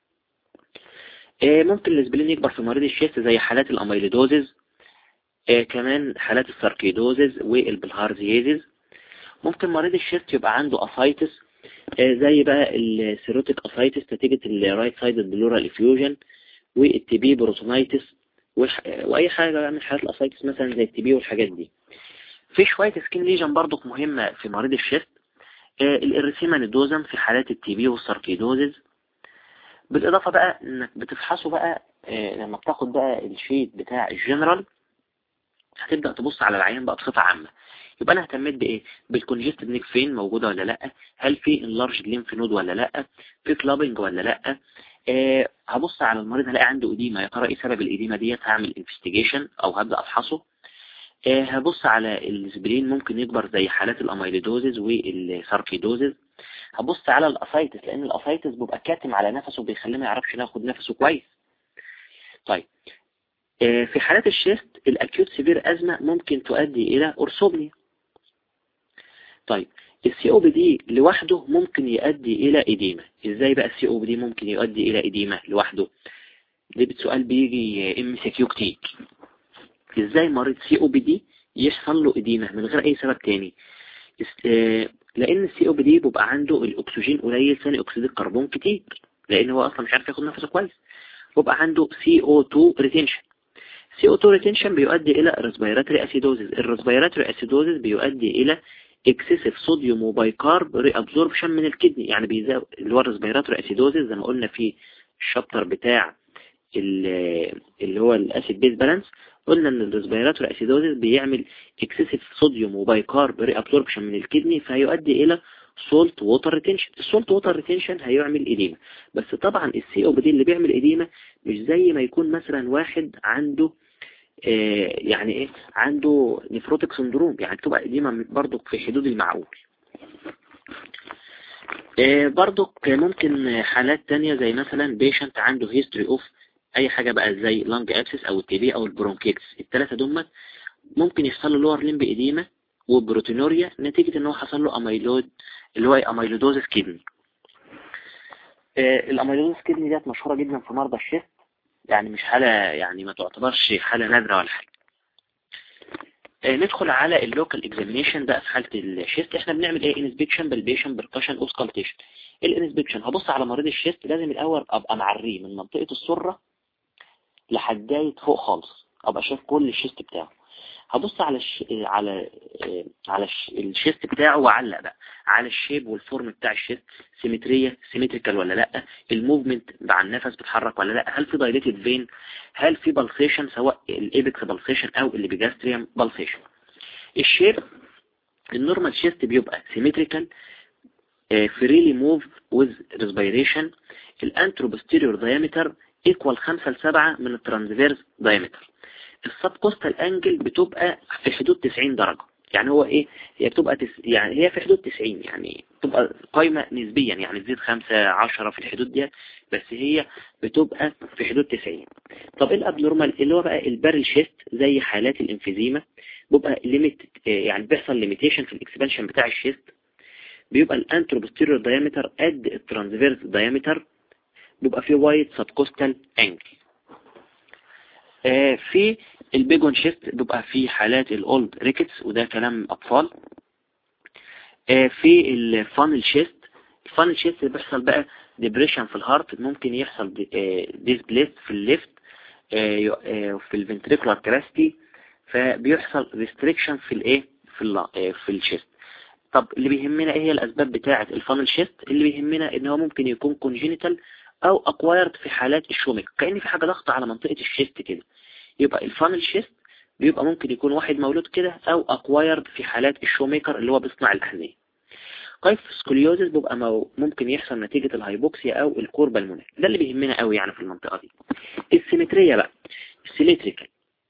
إيه ممكن الاسبلين يكبر في مريض الشيست زي حالات الاميلودوزز إيه كمان حالات الساركيدوزز والبلهارزيزز ممكن مريض الشيست يبقى عنده اسايتس إيه زي بقى السيروتيك اسايتس نتيجة الرايت سايد بلورال افيوجن والتي بي بروتونايتس واي حاجة من حالات الاسايتس مثلا زي التي بي والحاجات دي في شوية سكين ليجن برضو مهمة في مريض الشيست آه الارسيما ندوزم في حالات التي بي والساركيدوزز بالاضافة بقى انك بتفحصه بقى آه لما بتاخد بقى الشيت بتاع الجنرال هتبدأ تبص على العيان بقى بصفة عامة يبقى انا اهتميت بايه بالكونجستد نيك فين موجودة ولا لا هل في انلارج ليمف نود ولا لا في كلابنج ولا لا أه هبص على المريض هلاقي عنده إديمة يا ترى ايه سبب الإديمة ديت هعمل انفستيجيشن او هبدأ افحصه أه هبص على السبرين ممكن يكبر زي حالات الاميلودوزز والساركيدوزز هبص على الاسايتس لان الاسايتس بيبقى كاتم على نفسه بيخليه ما يعرفش ياخد نفسه كويس طيب أه في حالات الشيست الاكيوت سيفير ازمة ممكن تؤدي الى اورثوبنيا طيب السي او بي دي لوحده ممكن يؤدي الى اديمة ازاي بقى السي او بي دي ممكن يؤدي الى اديمة لوحده ده سؤال بيجي ام سي كيو كتير ازاي مريض سي او بي دي يحصل له اديمة من غير اي سبب تاني لان السي او بي دي بيبقى عنده الاكسجين قليل ثاني اكسيد الكربون كتير لان هو اصلا مش عارف ياخد نفسه كويس بيبقى عنده سي او 2 ريتنشن سي او 2 ريتنشن بيؤدي الى ريسبيراتوري اسيدوزز الريسبيراتوري اسيدوزز بيؤدي الى اكسسيف صوديوم وبايكارب ري ابزوربشن من الكدني يعني بيزود اللي هو الريسبيراتوري اسيدوزيس زي ما قلنا في الشابتر بتاع اللي هو الاسيد بيز بالانس قلنا ان الريسبيراتوري اسيدوزيس بيعمل اكسسيف صوديوم وبايكارب ري ابزوربشن من الكدني فهيؤدي الى سولت ووتر ريتنشن السولت ووتر ريتنشن هيعمل اديمه بس طبعا السي او بي اللي بيعمل اديمه مش زي ما يكون مثلا واحد عنده آه يعني ايه عنده نفروتك سندروم يعني تبقى اديمه برضو في حدود المعقول آه برضو ممكن حالات تانية زي مثلا بيشنت عنده هيستوري اوف اي حاجة بقى زي لانج ابسس او التي بي او البرونكيتس الثلاثة دول ممكن يحصل له لور ليمب اديمه وبروتينوريا نتيجة ان هو حصل له اميلود اللي هو اميلودوزس كدني آه الاميلودوزس كدني ديت مشهورة جدا في مرضى الشيست يعني مش حالة يعني ما تعتبرش حالة نادرة ولا حاجة آه ندخل على اللوكال اكزامينيشن بقى في حالة الشيست احنا بنعمل ايه انسبكشن بالبيشن بركشن اوسكالتيشن الانسبكشن هبص على مريض الشيست لازم الاول ابقى معريه من منطقة السرة لحداية فوق خالص ابقى شايف كل الشيست بتاعه هبص على الش... على على الش... الشيست بتاعه واعلق بقى على الشيب والفورم بتاع الشيست سيمترية سيمتريكال ولا لا الموفمنت مع النفس بتحرك ولا لا هل في دايليتد فين هل في بالسيشن سواء الايبكس بالسيشن او الابيجاستريوم بالسيشن الشيب النورمال شيست بيبقى سيمتريكال فريلي موف وذ ريسبيريشن الانتروبوستيريور دايمتر ايكوال 5 ل 7 من الترانسفيرس دايمتر السب كوستال انجل بتبقى في حدود 90 درجة يعني هو ايه هي بتبقى تس يعني هي في حدود 90 يعني بتبقى قايمة نسبيا يعني تزيد 5 10 في الحدود ديت بس هي بتبقى في حدود 90 طب ايه الابنورمال اللي هو بقى البارل شيست زي حالات الانفيزيما بيبقى ليميت يعني بيحصل ليميتيشن في الاكسبانشن بتاع الشيست بيبقى الانتروبوستيريور دايمتر قد الترانسفيرس دايمتر بيبقى فيه وايد سبكوستال انجل آه في البيجون شيست بيبقى في حالات الاولد ريكتس وده كلام اطفال آه في الفانل شيست الفانل شيست بيحصل بقى ديبريشن في الهارت ممكن يحصل ديسبليس في الليفت آه في الفنتريكولار كراستي فبيحصل ريستريكشن في الايه في في الشيست طب اللي بيهمنا ايه هي الاسباب بتاعه الفانل شيست اللي بيهمنا ان هو ممكن يكون كونجينيتال او اكوايرد في حالات الشوميك كأن في حاجة ضغط على منطقة الشيست كده يبقى الفانل شيست بيبقى ممكن يكون واحد مولود كده او اكوايرد في حالات الشوميكر اللي هو بيصنع الاحذية قيف سكوليوزيس بيبقى مو ممكن يحصل نتيجة الهايبوكسيا او الكوربا المناك ده اللي بيهمنا قوي يعني في المنطقة دي السيمترية بقى السيمتريكال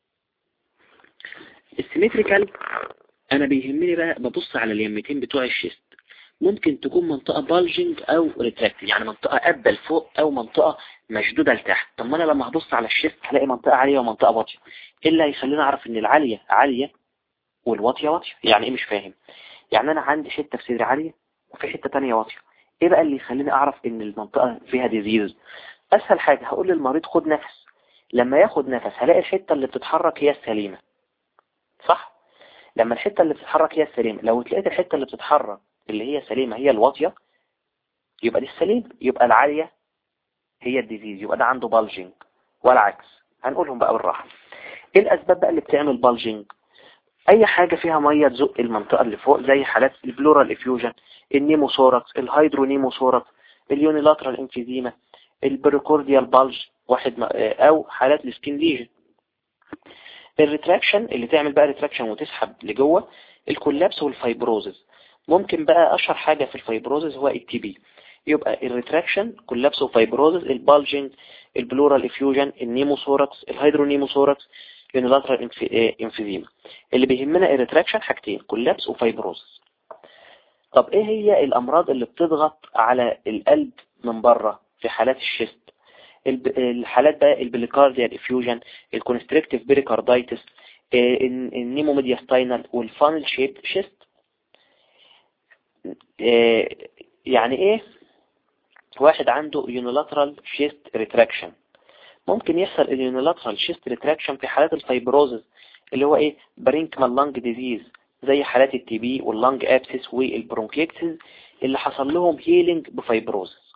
السيمتريكال انا بيهمني بقى ببص على اليمتين بتوع الشيست ممكن تكون منطقة بالجنج او ريتراكت يعني منطقة قابة لفوق او منطقة مشدودة لتحت طب ما انا لما هبص على الشيست هلاقي منطقة عالية ومنطقة واطية ايه اللي هيخليني اعرف ان العالية عالية والواطية واطية يعني ايه مش فاهم يعني انا عندي حتة في صدري عالية وفي حتة تانية واطية ايه بقى اللي يخليني اعرف ان المنطقة فيها ديزيز اسهل حاجة هقول للمريض خد نفس لما ياخد نفس هلاقي الحتة اللي بتتحرك هي السليمة صح لما الحتة اللي بتتحرك هي السليمة لو تلاقيت الحتة اللي بتتحرك اللي هي سليمة هي الواطية يبقى دي السليم يبقى العالية هي الديزيز يبقى ده عنده بالجنج والعكس هنقولهم بقى بالراحة ايه الاسباب بقى اللي بتعمل بالجنج اي حاجة فيها مية تزق المنطقة اللي فوق زي حالات البلورال افيوجن النيموثوركس الهيدرونيموثوركس اليونيلاترال انفيزيما البريكورديال بالج واحد او حالات السكين ليجن الريتراكشن اللي تعمل بقى ريتراكشن وتسحب لجوه الكولابس والفايبروزز ممكن بقى اشهر حاجة في الفايبروزز هو التي بي يبقى الريتراكشن كولابس وفايبروزز البالجنج البلورال افيوجن النيموثوركس الهيدرونيموثوركس يونيلاترال انفيزيما اللي بيهمنا الريتراكشن حاجتين كولابس وفايبروزز طب ايه هي الامراض اللي بتضغط على القلب من بره في حالات الشيست الحالات بقى البليكارديال افيوجن الكونستريكتيف بيريكاردايتس النيموميدياستاينال والفانل شيب شيست يعني ايه واحد عنده يونيلاترال شيست ريتراكشن ممكن يحصل اليونيلاترال شيست ريتراكشن في حالات الفايبروزز اللي هو ايه برينكمان لانج ديزيز زي حالات التي بي واللانج ابسس والبرونكيكسز اللي حصل لهم هيلينج بفايبروزز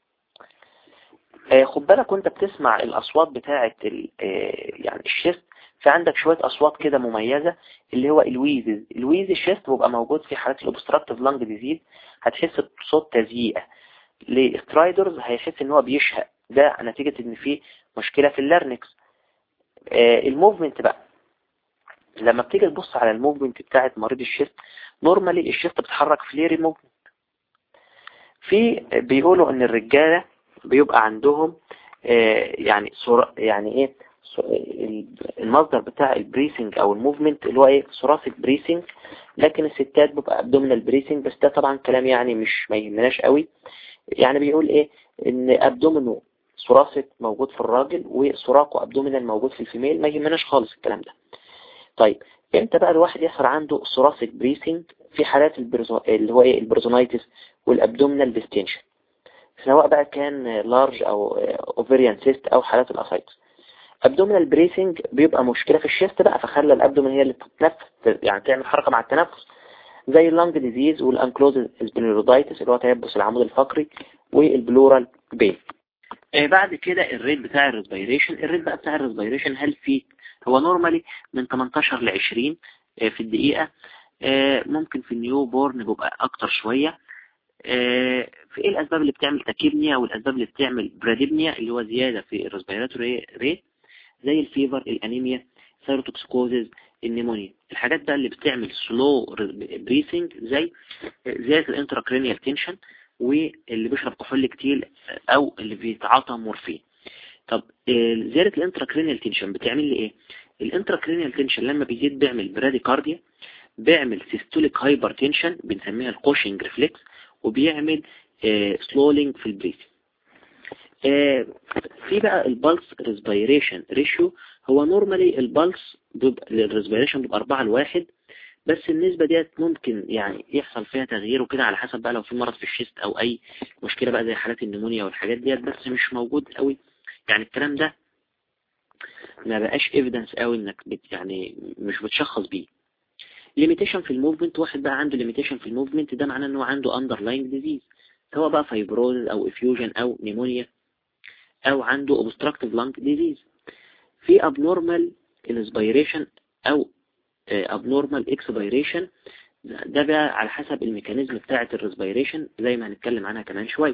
خد بالك وانت بتسمع الاصوات بتاعه يعني الشيست في عندك شوية أصوات كده مميزة اللي هو الويزز الويز الشيست بيبقى موجود في حالات الأوبستراكتيف لانج ديزيز هتحس بصوت تزييقة لسترايدرز هيحس ان هو بيشهق ده نتيجة ان في مشكلة في اللارنكس آه الموفمنت بقى لما بتيجي تبص على الموفمنت بتاعت مريض الشيست نورمالي الشيست بتحرك فليري موفمنت في بيقولوا ان الرجالة بيبقى عندهم آه يعني صورة يعني ايه المصدر بتاع البريسنج او الموفمنت اللي هو ايه ثوراسيك بريسنج لكن الستات بيبقى ابدومينال بريسنج بس ده طبعا كلام يعني مش ما يهمناش قوي يعني بيقول ايه ان ابدومينو ثوراسيك موجود في الراجل وثراكو ابدومينال موجود في الفيميل ما يهمناش خالص الكلام ده طيب امتى بقى الواحد يحصل عنده ثوراسيك بريسنج في حالات البرزو... اللي هو ايه البرزونايتس والابدومينال ديستنشن سواء بقى كان لارج او اوفيريان سيست او حالات الاسايتس ابدومينال بريسنج بيبقى مشكلة في الشيست بقى فخلى الابدومين هي اللي تتنفس يعني تعمل حركة مع التنفس زي اللانج ديزيز والانكلوز سبليرودايتس اللي هو تيبس العمود الفقري والبلورال بين آه بعد كده الريت بتاع الريسبيريشن الريت بقى بتاع الريسبيريشن هل في هو نورمالي من 18 ل 20 آه في الدقيقة آه ممكن في النيو بورن بيبقى اكتر شوية في ايه الاسباب اللي بتعمل تاكيبنيا والاسباب اللي بتعمل براديبنيا اللي هو زيادة في الريسبيراتوري ريت زي الفيفر الانيميا سيروتوكسكوزز النيمونيا الحاجات بقى اللي بتعمل سلو بريسنج زي زيادة الانتراكرينيال تنشن واللي بيشرب كحول كتير او اللي بيتعاطى مورفين طب زيادة الانتراكرينيال تنشن بتعمل لي ايه الانتراكرينيال تنشن لما بيزيد بيعمل براديكارديا بيعمل سيستوليك هايبر تنشن بنسميها الكوشنج ريفلكس وبيعمل سلولينج في البريسنج في بقى البلس ريسبيريشن ريشيو هو نورمالي البلس الريسبيريشن بيبقى 4 لواحد بس النسبة ديت ممكن يعني يحصل فيها تغيير وكده على حسب بقى لو في مرض في الشيست او اي مشكلة بقى زي حالات النمونيا والحاجات ديت بس مش موجود قوي يعني الكلام ده ما بقاش ايفيدنس قوي انك بت يعني مش بتشخص بيه ليميتيشن في الموفمنت واحد بقى عنده ليميتيشن في الموفمنت ده معناه ان هو عنده اندرلاينج ديزيز سواء بقى فايبروز او افيوجن او نيمونيا او عنده obstructive lung disease في abnormal inspiration او abnormal expiration ده بقى على حسب الميكانيزم بتاعة الريسبيريشن زي ما هنتكلم عنها كمان شوية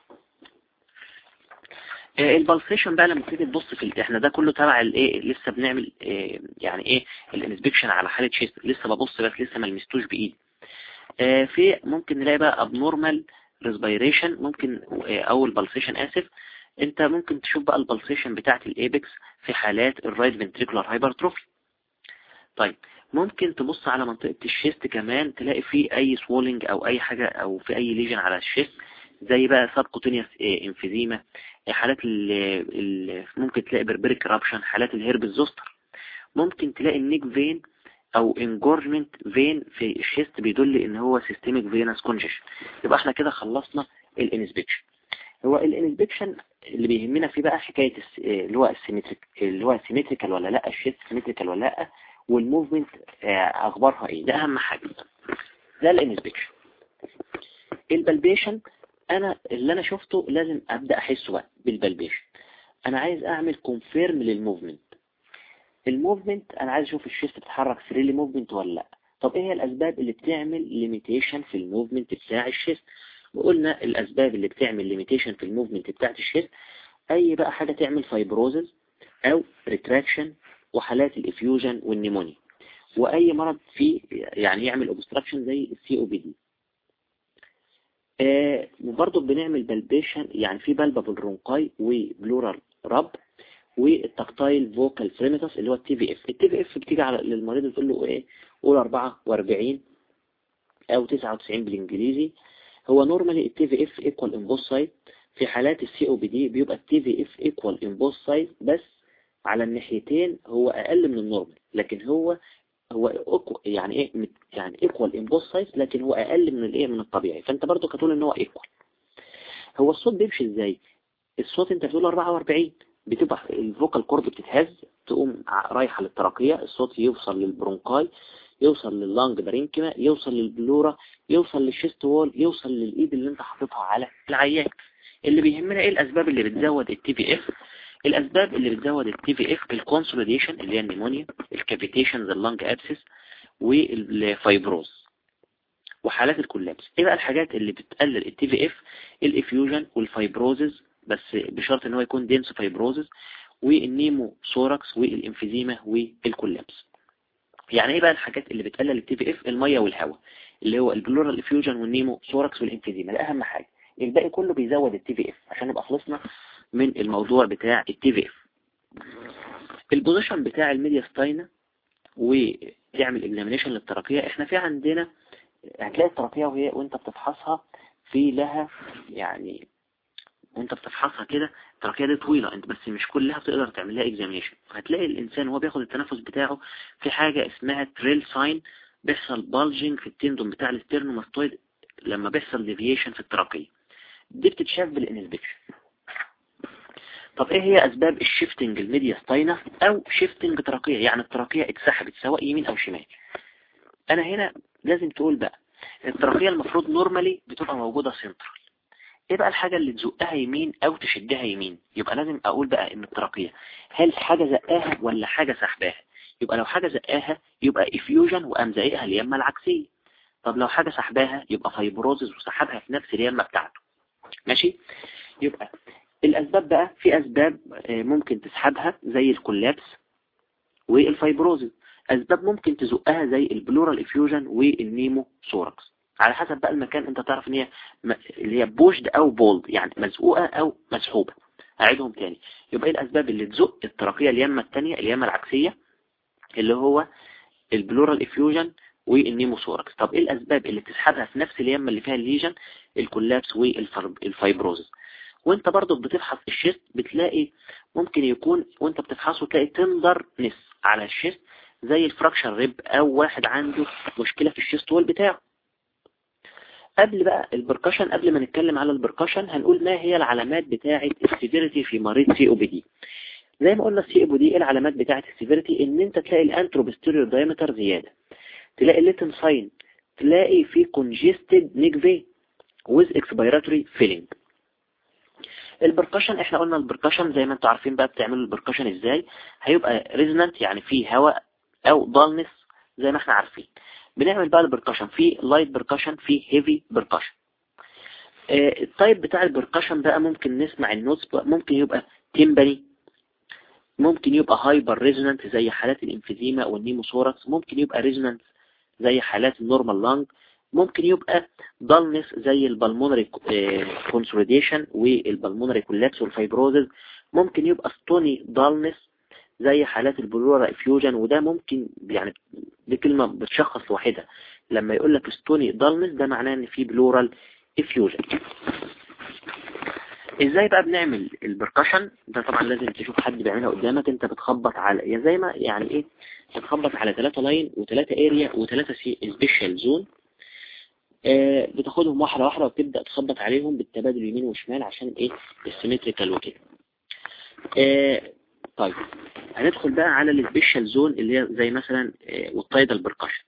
البلسيشن بقى لما تيجي تبص في احنا ده كله تبع الايه لسه بنعمل إيه يعني ايه الانسبكشن على حالة شيست لسه ببص بس لسه ما لمستوش بايدي في ممكن نلاقي بقى abnormal respiration ممكن او البلسيشن اسف انت ممكن تشوف بقى البلسيشن بتاعت الايبكس في حالات الرايت فنتريكولار هايبرتروفي طيب ممكن تبص على منطقة الشيست كمان تلاقي فيه اي سوولنج او اي حاجة او في اي ليجن على الشيست زي بقى سابكوتينيوس انفيزيما حالات ال ممكن تلاقي بربريك رابشن حالات الهرب الزوستر ممكن تلاقي النيك فين او انجورجمنت فين في الشيست بيدل ان هو سيستميك فينس كونجيشن يبقى احنا كده خلصنا الانسبكشن هو الانسبكشن اللي بيهمنا فيه بقى حكاية اللي هو السيمتريك اللي هو سيمتريكال ولا لا الشيست سيمتريكال ولا لا والموفمنت اخبارها ايه ده اهم حاجة ده الانسبكشن البلبيشن انا اللي انا شفته لازم ابدأ احسه بقى بالبلبيشن انا عايز اعمل كونفيرم للموفمنت الموفمنت انا عايز اشوف الشيست بتتحرك فريلي موفمنت ولا لا طب ايه هي الاسباب اللي بتعمل ليميتيشن في الموفمنت بتاع الشيست وقلنا الأسباب اللي بتعمل ليميتيشن في الموفمنت بتاعت الشيست أي بقى حاجة تعمل فايبروزز أو ريتراكشن وحالات الإفيوجن والنيمونيا وأي مرض فيه يعني يعمل اوبستراكشن زي السي او بي دي وبرضه بنعمل بلبيشن يعني في بلبة بالرونقاي وبلورال رب والتكتايل فوكال فريمتس اللي هو التي في اف التي في اف بتيجي على للمريض تقول له ايه قول 44 او 99 بالانجليزي هو نورمالي التي في اف ايكوال امبوس سايز في حالات السي او بي دي بيبقى التي في اف ايكوال امبوس سايز بس على الناحيتين هو اقل من النورمال لكن هو هو يعني ايه يعني ايكوال امبوس سايز لكن هو اقل من الايه من الطبيعي فانت برضو كتقول ان هو ايكوال هو الصوت بيمشي ازاي الصوت انت بتقول 44 بتبقى الفوكال كورد بتتهز تقوم رايحة للتراقية الصوت يوصل للبرونكاي يوصل لللانج بارينكيما يوصل للبلورا يوصل للشيست وول يوصل للايد اللي انت حاططها على العيان اللي بيهمنا ايه الاسباب اللي بتزود التي في اف الاسباب اللي بتزود التي في اف الكونسوليديشن اللي هي النيمونيا الكافيتيشنز اللنج ابسس والفايبروز وحالات الكولابس ايه بقى الحاجات اللي بتقلل التي في اف الافيوجن والفايبروزز بس بشرط ان هو يكون دينس فايبروزز والنيمو سوراكس والانفيزيما والكولابس يعني ايه بقى الحاجات اللي بتقلل التي في اف الميه والهواء اللي هو البلورال افيوجن والنيمو سوراكس والانفيزيما ده اهم حاجه الباقي كله بيزود التي في اف عشان نبقى خلصنا من الموضوع بتاع التي في اف البوزيشن بتاع الميديا ستاينا وتعمل اكزامينيشن للتراكية احنا في عندنا هتلاقي التراكية وهي وانت بتفحصها في لها يعني وانت بتفحصها كده التراكية دي طويلة انت بس مش كلها تقدر تعمل لها اكزامينيشن هتلاقي الانسان وهو بياخد التنفس بتاعه في حاجة اسمها تريل ساين بيحصل بالجنج في التندون بتاع الاسترنوماستويد لما بيحصل ديفيشن في التراكية دي بتتشاف بالانسبكشن طب ايه هي اسباب الشيفتنج الميديا ستاينا او شيفتنج تراكية يعني التراكية اتسحبت سواء يمين او شمال انا هنا لازم تقول بقى التراكية المفروض نورمالي بتبقى موجودة سنترال ايه بقى الحاجة اللي تزقها يمين او تشدها يمين يبقى لازم اقول بقى ان التراكية هل حاجة زقاها ولا حاجة سحباها يبقى لو حاجة زقاها يبقى افيوجن وقام زقها اليمة العكسية طب لو حاجة سحباها يبقى فايبروزز وسحبها في نفس اليمة بتاعته ماشي يبقى الأسباب بقى في أسباب ممكن تسحبها زي الكولابس والفايبروزز أسباب ممكن تزقها زي البلورال افيوجن والنيمو سوركس على حسب بقى المكان انت تعرف ان هي اللي هي بوشد او بولد يعني مزقوقة او مسحوبة اعيدهم تاني يبقى ايه الاسباب اللي تزق التراقية اليمة التانية اليمة العكسية اللي هو البلورال افيوجن والنيموثوركس طب ايه الاسباب اللي بتسحبها في نفس اليمة اللي فيها الليجن الكولابس والفايبروزز وانت برضو بتفحص الشيست بتلاقي ممكن يكون وانت بتفحصه تلاقي تندر نس على الشيست زي الفراكشن ريب او واحد عنده مشكلة في الشيست وول بتاعه قبل بقى البركشن قبل ما نتكلم على البركشن هنقول ما هي العلامات بتاعة السيفيريتي في مريض سي او بي دي زي ما قلنا السي او بي دي ايه العلامات بتاعة السيفيريتي ان انت تلاقي الانتروبستيريور دايمتر زيادة تلاقي الليتن ساين تلاقي في congested neck vein with expiratory filling البركشن احنا قلنا البركشن زي ما انتوا عارفين بقى بتعملوا البركشن ازاي هيبقى ريزونانت يعني فيه هواء او ضالنس زي ما احنا عارفين بنعمل بقى البركشن في لايت بركشن في هيفي بركشن التايب بتاع البركشن بقى ممكن نسمع النوتس ممكن يبقى تيمباني ممكن يبقى هايبر ريزونانت زي حالات الانفيزيما والنيموثوركس ممكن يبقى ريزونانت زي حالات النورمال لانج ممكن يبقى ضلنس زي البلمونري كونسوليديشن والبلمونري كولابس والفايبروزز ممكن يبقى ستوني ضلنس زي حالات البلورا افيوجن وده ممكن يعني دي كلمة بتشخص لوحدها لما يقول لك ستوني ضلنس ده معناه ان في بلورال افيوجن ازاي بقى بنعمل البركشن ده طبعا لازم تشوف حد بيعملها قدامك انت بتخبط على يا زي ما يعني ايه بتخبط على ثلاثة لاين وثلاثة اريا وثلاثة سبيشال زون آه بتاخدهم واحدة واحدة وبتبدأ تخبط عليهم بالتبادل يمين وشمال عشان ايه السيمتريكال وكده آه طيب هندخل بقى على السبيشال زون اللي هي زي مثلا آه والتايدال بركشن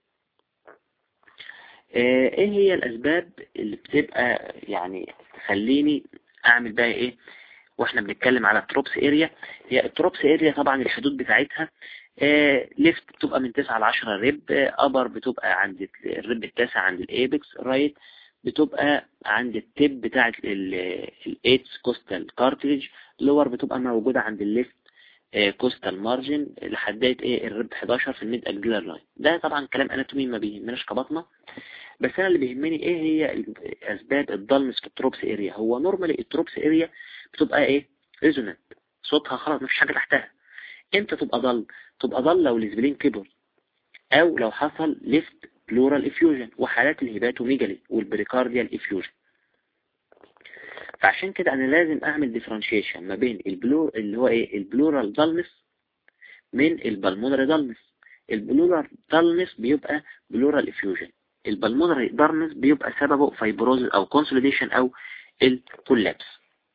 ايه هي الاسباب اللي بتبقى يعني تخليني اعمل بقى ايه واحنا بنتكلم على التروبس اريا هي التروبس اريا طبعا الحدود بتاعتها آه ليفت بتبقى من 9 ل 10 ريب ابر بتبقى عند الريب التاسع عند الايبكس رايت بتبقى عند التب بتاعت الايتس كوستال كارتريج لور بتبقى موجودة عند الليفت آه كوستال مارجن لحداية ايه الريب 11 في الميد اجلر لاين ده طبعا كلام اناتومي ما بيهمناش كبطنة بس انا اللي بيهمني ايه هي اسباب الضلمس في التروبس اريا هو نورمالي التروبس اريا بتبقى ايه ريزونانت صوتها خلاص مفيش حاجة تحتها امتى تبقى ضل تبقى ضل لو الاسبلين كبر او لو حصل ليفت بلورال افيوجن وحالات الهيباتوميجالي والبريكارديال افيوجن فعشان كده انا لازم اعمل ديفرنشيشن ما بين البلور اللي هو ايه البلورال ضلمس من البلمونري ضلمس البلورال ضلمس بيبقى بلورال افيوجن البلمونري ضلمس بيبقى سببه فايبروزز او كونسوليديشن او الكولابس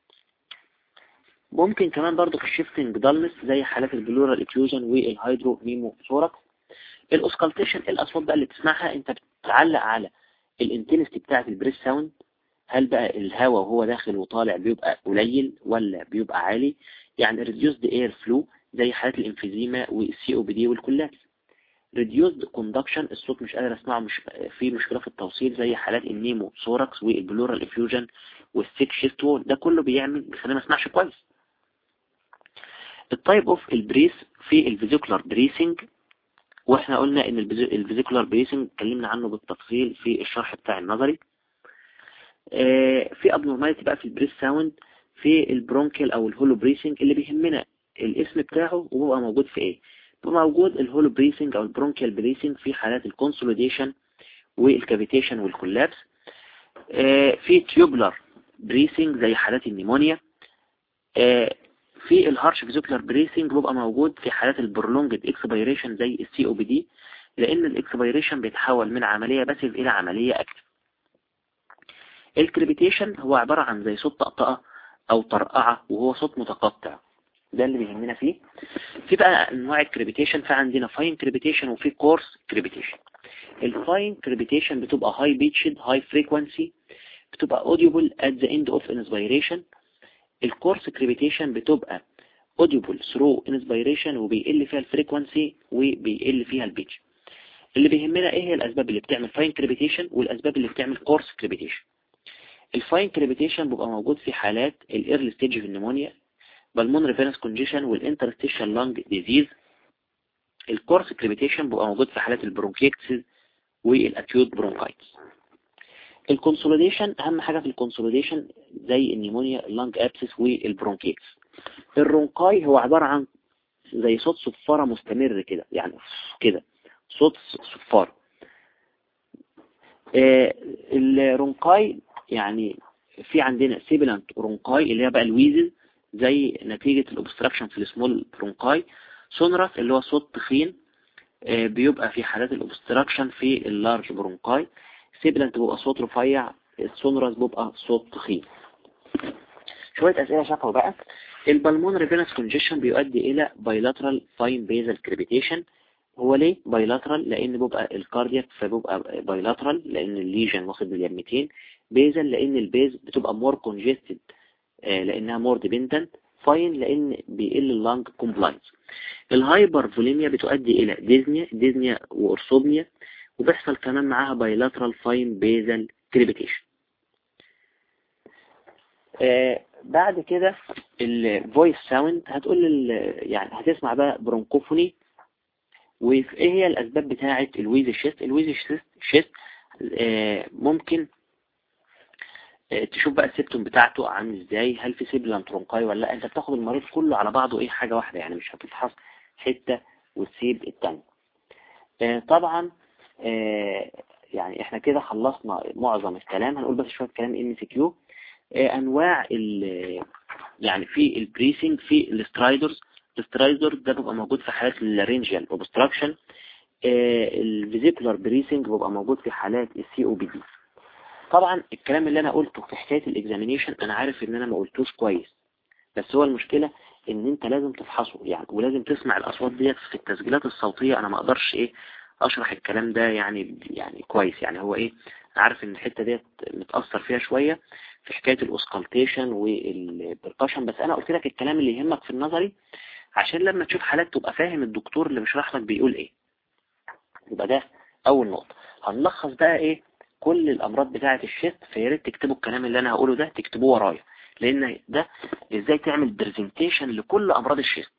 ممكن كمان برضو في الشيفتنج دالنس زي حالات البلورال افيوجن والهيدرو نيمو ثوركس الاوسكالتيشن الاصوات بقى اللي بتسمعها انت بتعلق على الانتنستي بتاعت البريس ساوند هل بقى الهواء وهو داخل وطالع بيبقى قليل ولا بيبقى عالي يعني reduced air flow زي حالات الانفيزيما والسي او بي دي والكولابس reduced conduction الصوت مش قادر اسمعه مش في مشكلة في التوصيل زي حالات النيمو سوركس والبلورال افيوجن والسيك شيفت وول ده كله بيعمل بيخلينا ما اسمعش كويس التايب اوف البريس في الفيزيكولار بريسنج واحنا قلنا ان الفيزيكولار بريسنج اتكلمنا عنه بالتفصيل في الشرح بتاع النظري آه، في ابنورماليتي بقى في البريس ساوند في البرونكيال او الهولو بريسنج اللي بيهمنا الاسم بتاعه وهو موجود في ايه موجود الهولو بريسنج او البرونكيال بريسنج في حالات الكونسوليديشن والكافيتيشن والكولابس آه، في تيوبلر بريسنج زي حالات النيمونيا آه، في الهارش فيزيكولار بريسنج بيبقى موجود في حالات البرولونجد اكسبيريشن زي السي او بي دي لان الاكسبيريشن بيتحول من عملية باسيف الى عملية اكتف الكريبيتيشن هو عبارة عن زي صوت طقطقة او طرقعة وهو صوت متقطع ده اللي بيهمنا فيه في بقى انواع الكريبيتيشن فعندنا فاين كريبيتيشن وفي كورس كريبيتيشن الفاين كريبيتيشن بتبقى هاي بيتشد هاي فريكوانسي بتبقى audible at the end of inspiration الكورس كريبيتيشن بتبقى audible through inspiration وبيقل فيها الفريكوانسي وبيقل فيها البيتش اللي بيهمنا ايه هي الاسباب اللي بتعمل فاين كريبيتيشن والاسباب اللي بتعمل كورس كريبيتيشن الفاين كريبيتيشن بيبقى موجود في حالات الايرلي ستيج في النمونيا بالمونري فينس كونجيشن والانترستيشن لانج ديزيز الكورس كريبيتيشن بيبقى موجود في حالات البرونكيكتس والاكيوت برونكايتس الكونسوليديشن اهم حاجة في الكونسوليديشن زي النيمونيا اللانج ابسس والبرونكيكس الرونكاي هو عبارة عن زي صوت صفارة مستمر كده يعني كده صوت صفارة آه الرونكاي يعني في عندنا سيبلانت رونكاي اللي هي بقى الويزل زي نتيجة الاوبستراكشن في السمول برونكاي سونرس اللي هو صوت تخين آه بيبقى في حالات الاوبستراكشن في اللارج برونكاي سيبلانت بيبقى صوت رفيع السونرس بيبقى صوت تخين شوية أسئلة شافوا بقى البلمونري فينس كونجيشن بيؤدي إلى بايلاترال فاين بيزل كريبيتيشن هو ليه بايلاترال لأن بيبقى الكاردياك فبيبقى بايلاترال لأن الليجن واخد من اليمتين بيزل لأن البيز بتبقى مور كونجستد لأنها مور ديبندنت فاين لأن بيقل اللانج كومبلاينس الهايبر فوليميا بتؤدي إلى ديزنيا ديزنيا وأرثوبنيا وبيحصل كمان معاها بايلاترال فاين بيزل كريبيتيشن آه بعد كده الفويس ساوند هتقول يعني هتسمع بقى برونكوفوني وايه هي الاسباب بتاعه الويز شيست الويز شيست آه ممكن آه تشوف بقى السيبتوم بتاعته عامل ازاي هل في سيبلان ترونكاي ولا لا انت بتاخد المريض كله على بعضه ايه حاجة واحدة يعني مش هتفحص حتة وتسيب التانية آه طبعا آه يعني احنا كده خلصنا معظم الكلام هنقول بس شوية كلام ام سي كيو انواع ال يعني في البريسنج في السترايدرز السترايدر ده بيبقى موجود في حالات اللارنجيال اوبستراكشن الفيزيكولار بريسنج بيبقى موجود في حالات السي او بي دي طبعا الكلام اللي انا قلته في حكايه الاكزامينيشن انا عارف ان انا ما قلتوش كويس بس هو المشكله ان انت لازم تفحصه يعني ولازم تسمع الاصوات ديت في التسجيلات الصوتيه انا ما اقدرش ايه اشرح الكلام ده يعني يعني كويس يعني هو ايه عارف ان الحته ديت متاثر فيها شويه في حكاية الاسكالتيشن والبركاشن بس انا قلت لك الكلام اللي يهمك في النظري عشان لما تشوف حالات تبقى فاهم الدكتور اللي بيشرح لك بيقول ايه يبقى ده اول نقطة هنلخص بقى ايه كل الامراض بتاعة الشيست فياريت تكتبوا الكلام اللي انا هقوله ده تكتبوه ورايا لان ده ازاي تعمل برزنتيشن لكل امراض الشيست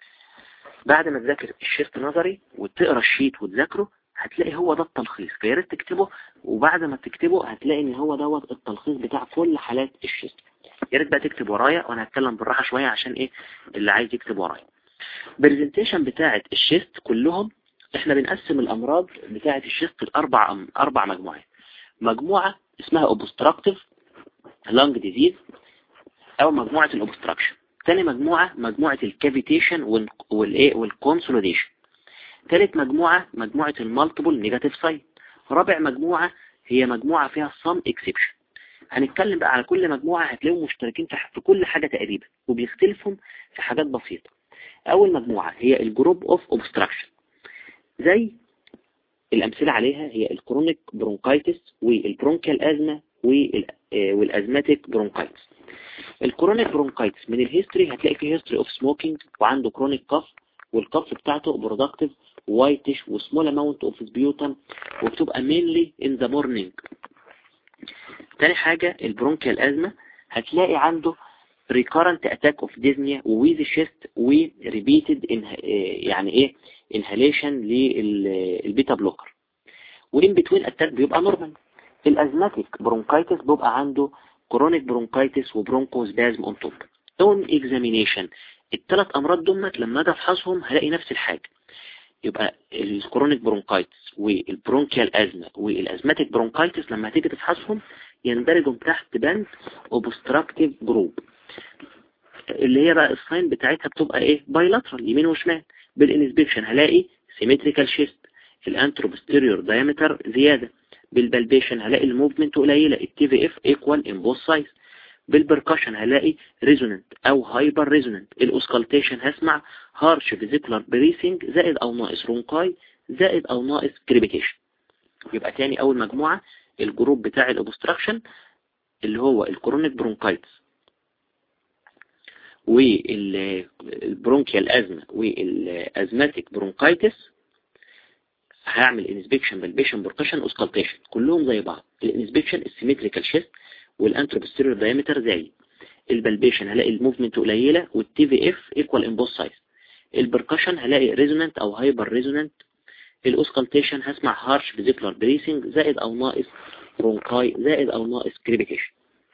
بعد ما تذاكر الشيست نظري وتقرا الشيت وتذاكره هتلاقي هو ده التلخيص فياريت تكتبه وبعد ما تكتبه هتلاقي ان هو دوت التلخيص بتاع كل حالات الشيست يا ريت بقى تكتب ورايا وانا هتكلم بالراحه شويه عشان ايه اللي عايز يكتب ورايا برزنتيشن بتاعه الشيست كلهم احنا بنقسم الامراض بتاعه الشيست لاربع اربع مجموعات مجموعه اسمها اوبستراكتيف لانج ديزيز او مجموعه الاوبستراكشن ثاني مجموعه مجموعه الكافيتيشن والايه والكونسوليديشن ثالث مجموعة مجموعة المالتيبل نيجاتيف ساين رابع مجموعة هي مجموعة فيها some exception هنتكلم بقى على كل مجموعة هتلاقيهم مشتركين في كل حاجة تقريبا وبيختلفوا في حاجات بسيطة أول مجموعة هي الجروب اوف اوبستراكشن زي الأمثلة عليها هي الكرونيك برونكايتس والبرونكيال أزمة والازماتيك برونكايتس الكرونيك برونكايتس من الهيستوري هتلاقي فيه هيستوري اوف سموكينج وعنده كرونيك كف والكف بتاعته برودكتيف وايتش وسمول اماونت اوف سبيوتم وبتبقى مينلي ان ذا مورنينج تاني حاجة البرونكيال ازمة هتلاقي عنده recurrent attack of dyspnea وويز شيست وريبيتد يعني ايه inhalation للبيتا بلوكر وين بتوين اتاك بيبقى نورمال الازماتيك برونكايتس بيبقى عنده كرونيك برونكايتس وبرونكوسبازم اون توب اون اكزامينيشن الثلاث امراض دمت لما اجي افحصهم هلاقي نفس الحاجة يبقى الكرونيك برونكايتس والبرونكيال ازمة والازماتيك برونكايتس لما هتيجي تفحصهم يندرجوا تحت بند اوبستراكتيف جروب اللي هي بقى الساين بتاعتها بتبقى ايه بايلاترال يمين وشمال بالانسبكشن هلاقي سيمتريكال شيست الانتروبستيريور دايمتر زيادة بالبلبيشن هلاقي الموفمنت قليلة التي في اف ايكوال ان بوث سايز بالبركشن هلاقي ريزونانت او هايبر ريزونانت الاوسكالتيشن هسمع هارش فيزيكولار بريسنج زائد او ناقص رونكاي زائد او ناقص كريبيتيشن يبقى تاني اول مجموعة الجروب بتاع الاوبستراكشن اللي هو الكرونيك برونكايتس والبرونكيال ازمة والازماتيك برونكايتس هعمل انسبكشن بالبيشن بركشن اوسكالتيشن كلهم زي بعض الانسبكشن السيمتريكال شيست والانتروبستيريور دايمتر زي البلبيشن هلاقي الموفمنت قليله والتي في اف ايكوال ان بوث سايز البركشن هلاقي ريزونانت او هايبر ريزونانت الاوسكالتيشن هسمع هارش فيزيكولار بريسنج زائد او ناقص برونكاي زائد او ناقص كريبيكيشن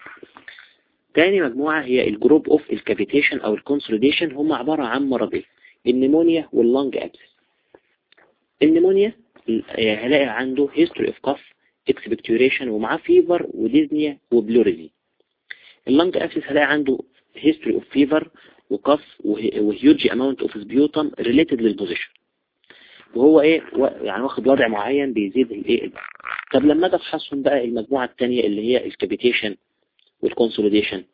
تاني مجموعة هي الجروب اوف الكافيتيشن او الكونسوليديشن هم عبارة عن مرضين النمونيا واللنج ابسس النمونيا هلاقي عنده هيستوري اوف كف اكسبكتوريشن ومعاه فيفر وديزنيا وبلوريزي اللنج ابسس هلاقي عنده هيستوري اوف فيفر وكف وهيوج اماونت اوف سبيوتم ريليتد للبوزيشن وهو ايه يعني واخد وضع معين بيزيد الايه طب لما اجي افحصهم بقى المجموعة الثانية اللي هي الكابيتيشن والكونسوليديشن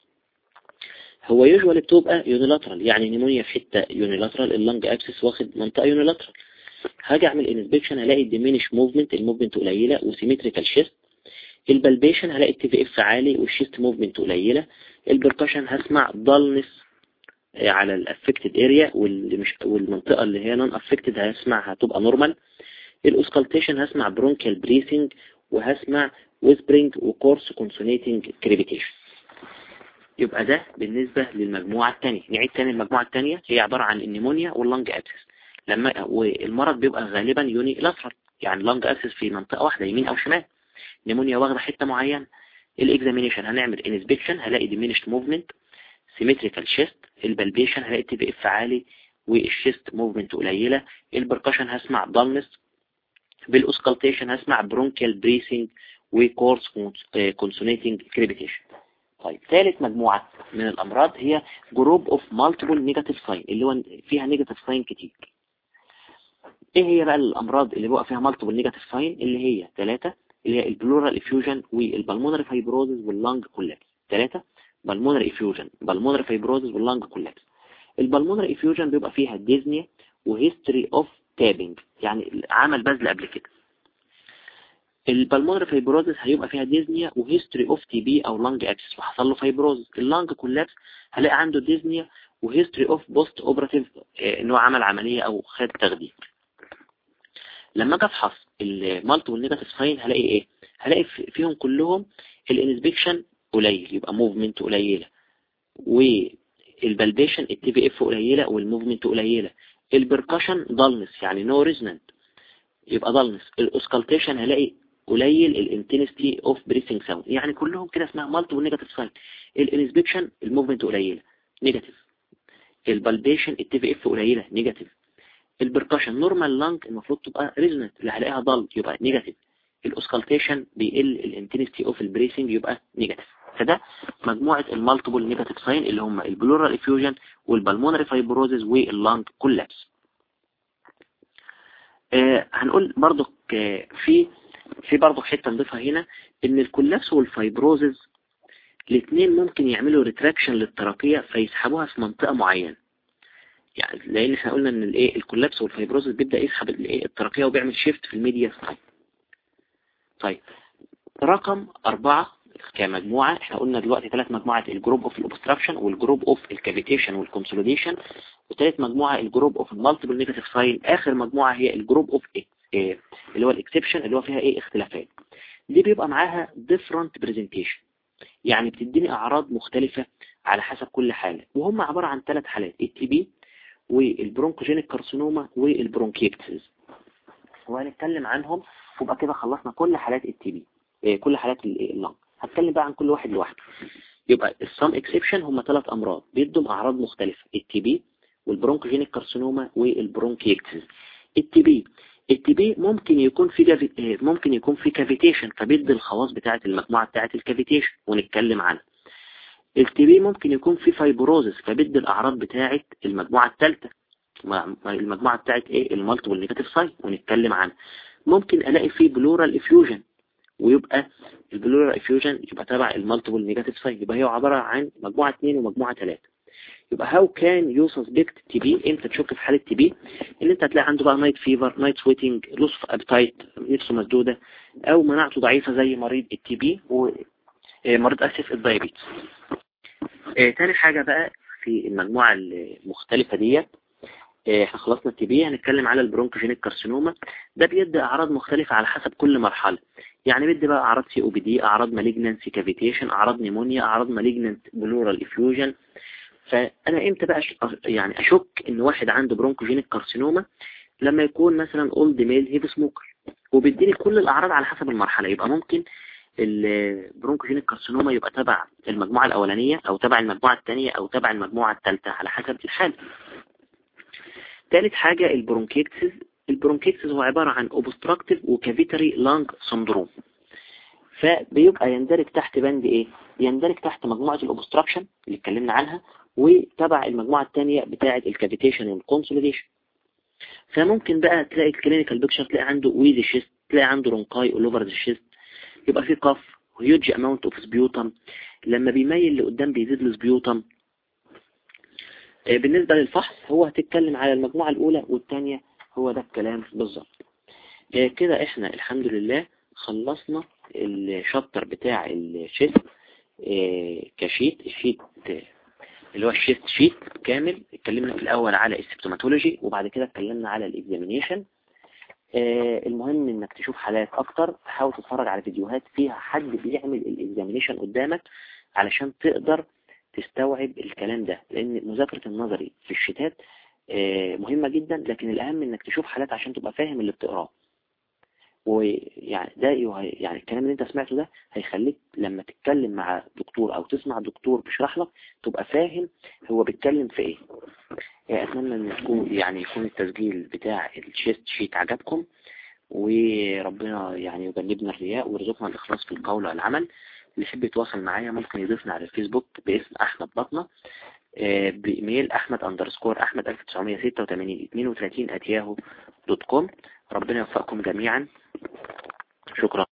هو يوجوالي بتبقى يونيلاترال يعني نيمونيا في حتة يونيلاترال اللنج ابسس واخد منطقة يونيلاترال هاجي اعمل انسبكشن هلاقي الديمينش موفمنت الموفمنت قليلة وسيمتريكال شيست البلبيشن هلاقي التي في اف عالي والشيست موفمنت قليلة البركشن هسمع ضلنس على الافكتد اريا واللي مش والمنطقة اللي هي نون افكتد هسمع هتبقى نورمال الاوسكالتيشن هسمع برونكيال بريسنج وهسمع ويسبرينج وكورس كونسونيتنج كريبيتيشن يبقى ده بالنسبة للمجموعة الثانية نعيد تاني المجموعة الثانية هي عبارة عن النيمونيا واللنج ابسس لما والمرض بيبقى غالبا يوني لاترال يعني لنج ابسس في منطقة واحدة يمين او شمال نيمونيا واخدة حتة معينة الاكزامينيشن هنعمل انسبكشن هلاقي ديمينشت موفمنت سيمتريكال شيست البلبيشن هلاقي تي في اف عالي والشيست موفمنت قليلة البركشن هسمع ضلنس بالاوسكالتيشن هسمع برونكيال بريسنج وكورس كونسونيتنج كريبيتيشن طيب ثالث مجموعة من الأمراض هي جروب اوف مالتيبل نيجاتيف ساين اللي هو فيها نيجاتيف ساين كتير ايه هي بقى الأمراض اللي بقى فيها مالتيبل نيجاتيف ساين اللي هي ثلاثة اللي هي البلورال افيوجن والبلمونري فايبروزز واللنج كولابس ثلاثة بالمونري افيوجن بالمونري فايبروزز واللنج كولابس البلمونري افيوجن بيبقى فيها ديزنيا وهيستوري اوف تابنج يعني عمل بذل قبل كده البلمونري فايبروزس هيبقى فيها ديزنيا وهيستوري اوف تي بي او لانج اكسس وحصل له فايبروزس اللانج كولابس هلاقي عنده ديزنيا وهيستوري اوف بوست اوبراتيف ان هو عمل عملية او خد تخدير لما اجي افحص المالتيبل نيجاتيف ساين هلاقي ايه هلاقي فيهم كلهم الانسبكشن قليل يبقى موفمنت قليله والبلبيشن التي في اف قليله والموفمنت قليله البركشن ضلنس يعني نو ريزننت يبقى ضلنس الاوسكالتيشن هلاقي قليل الانتنستي اوف بريسنج ساوند يعني كلهم كده اسمها مالتيبل نيجاتيف ساين الانسبكشن الموفمنت قليله نيجاتيف البلبيشن التي في اف قليله نيجاتيف البركشن نورمال لانج المفروض تبقى ريزونانت اللي هلاقيها ضل يبقى نيجاتيف الاوسكالتيشن بيقل الانتنستي اوف البريسنج يبقى نيجاتيف فده مجموعة المالتيبل نيجاتيف ساين اللي هم البلورال افيوجن والبلمونري فايبروزز واللانج كولابس آه هنقول برضو في في برضو حتة نضيفها هنا ان الكولابس والفايبروزز الاثنين ممكن يعملوا ريتراكشن للتراقية فيسحبوها في منطقة معينة يعني لان احنا قلنا ان الايه الكولابس والفايبروزز بيبدأ يسحب الايه التراقية وبيعمل شيفت في الميديا ساين طيب رقم أربعة كمجموعة احنا قلنا دلوقتي ثلاث مجموعات الجروب اوف الاوبستراكشن والجروب اوف الكافيتيشن والكونسوليديشن وثالث مجموعة الجروب اوف المالتيبل نيجاتيف ساين اخر مجموعة هي الجروب اوف ايه اللي هو الاكسبشن اللي هو فيها ايه اختلافات دي بيبقى معاها different presentation يعني بتديني اعراض مختلفة على حسب كل حالة وهم عبارة عن ثلاث حالات التي بي والبرونكوجينيك كارسينوما والبرونكيكتسز وهنتكلم عنهم وبقى كده خلصنا كل حالات التي بي إيه، كل حالات اللنج هتكلم بقى عن كل واحد لوحده يبقى السام اكسبشن هم ثلاث امراض بيدوا اعراض مختلفة التي بي والبرونكوجينيك كارسينوما والبرونكيكتسز التي بي التي بي ممكن يكون في جافي... إيه، ممكن يكون في كافيتيشن فبيدي الخواص بتاعه المجموعه بتاعه الكافيتيشن ونتكلم عنها التي بي ممكن يكون في فايبروزس فبيدي الاعراض بتاعه المجموعه الثالثه المجموعه بتاعه ايه المالتيبل نيجاتيف ساين ونتكلم عنها ممكن الاقي فيه بلورال افيوجن ويبقى البلورال افيوجن يبقى تبع المالتيبل نيجاتيف ساين يبقى هي عبارة عن مجموعة اثنين ومجموعة ثلاثة يبقى هاو كان يو سسبكت تي بي امتى تشك في حالة تي بي ان انت هتلاقي عنده بقى نايت فيفر نايت سويتنج لوس اوف ابتايت نفسه مسدودة او مناعته ضعيفة زي مريض التي بي ومريض اسف الدايابيتس اه تاني حاجة بقى في المجموعة المختلفة ديت آه، احنا خلصنا التي بي هنتكلم على البرونكوجينيك كارسينوما ده بيدي اعراض مختلفة على حسب كل مرحلة يعني بيدي بقى اعراض سي او بي دي اعراض مالجنانسي كافيتيشن اعراض نيمونيا اعراض مالجنانت بلورال افيوجن فانا امتى بقى يعني اشك ان واحد عنده برونكوجينيك كارسينوما لما يكون مثلا اولد ميل هيب سموكر وبيديني كل الاعراض على حسب المرحلة يبقى ممكن البرونكوجينيك كارسينوما يبقى تبع المجموعة الاولانية او تبع المجموعة الثانية او تبع المجموعة الثالثة على حسب الحالة ثالث حاجة البرونكيكتسز البرونكيكتسز هو عبارة عن obstructive وكافيتري لانج سندروم فبيبقى يندرج تحت بند ايه يندرج تحت مجموعة الاوبستراكشن اللي اتكلمنا عنها وتبع المجموعة الثانية بتاعة الكافيتيشن والكونسوليديشن فممكن بقى تلاقي الكلينيكال بيكشر تلاقي عنده ويزي شيست تلاقي عنده رونكاي اول اوفر الشيست يبقى في قف هيوج اماونت اوف سبيوتم لما بيميل لقدام بيزيد السبيوتم آه، بالنسبة للفحص هو هتتكلم على المجموعة الأولى والثانية هو ده الكلام بالظبط آه، كده احنا الحمد لله خلصنا الشابتر بتاع الشيت آه، كشيت الشيت اللي هو الشيت شيت كامل اتكلمنا في الأول على السيبتوماتولوجي وبعد كده اتكلمنا على الاكزامينيشن المهم انك تشوف حالات اكتر حاول تتفرج على فيديوهات فيها حد بيعمل الاكزامينيشن قدامك علشان تقدر تستوعب الكلام ده لان مذاكرة النظري في الشتات آه، مهمة جدا لكن الأهم انك تشوف حالات عشان تبقى فاهم اللي بتقراه ويعني ده يعني الكلام اللي انت سمعته ده هيخليك لما تتكلم مع دكتور او تسمع دكتور بيشرح لك تبقى فاهم هو بيتكلم في ايه آه، اتمنى ان تكون يعني يكون التسجيل بتاع الشيست شيت عجبكم وربنا يعني يجنبنا الرياء ويرزقنا الاخلاص في القول والعمل اللي يحب يتواصل معايا ممكن يضيفنا على الفيسبوك باسم احمد بطنة آه، بايميل احمد اندرسكور احمد 1986 32 اتياهو دوت كوم ربنا يوفقكم جميعا شكرا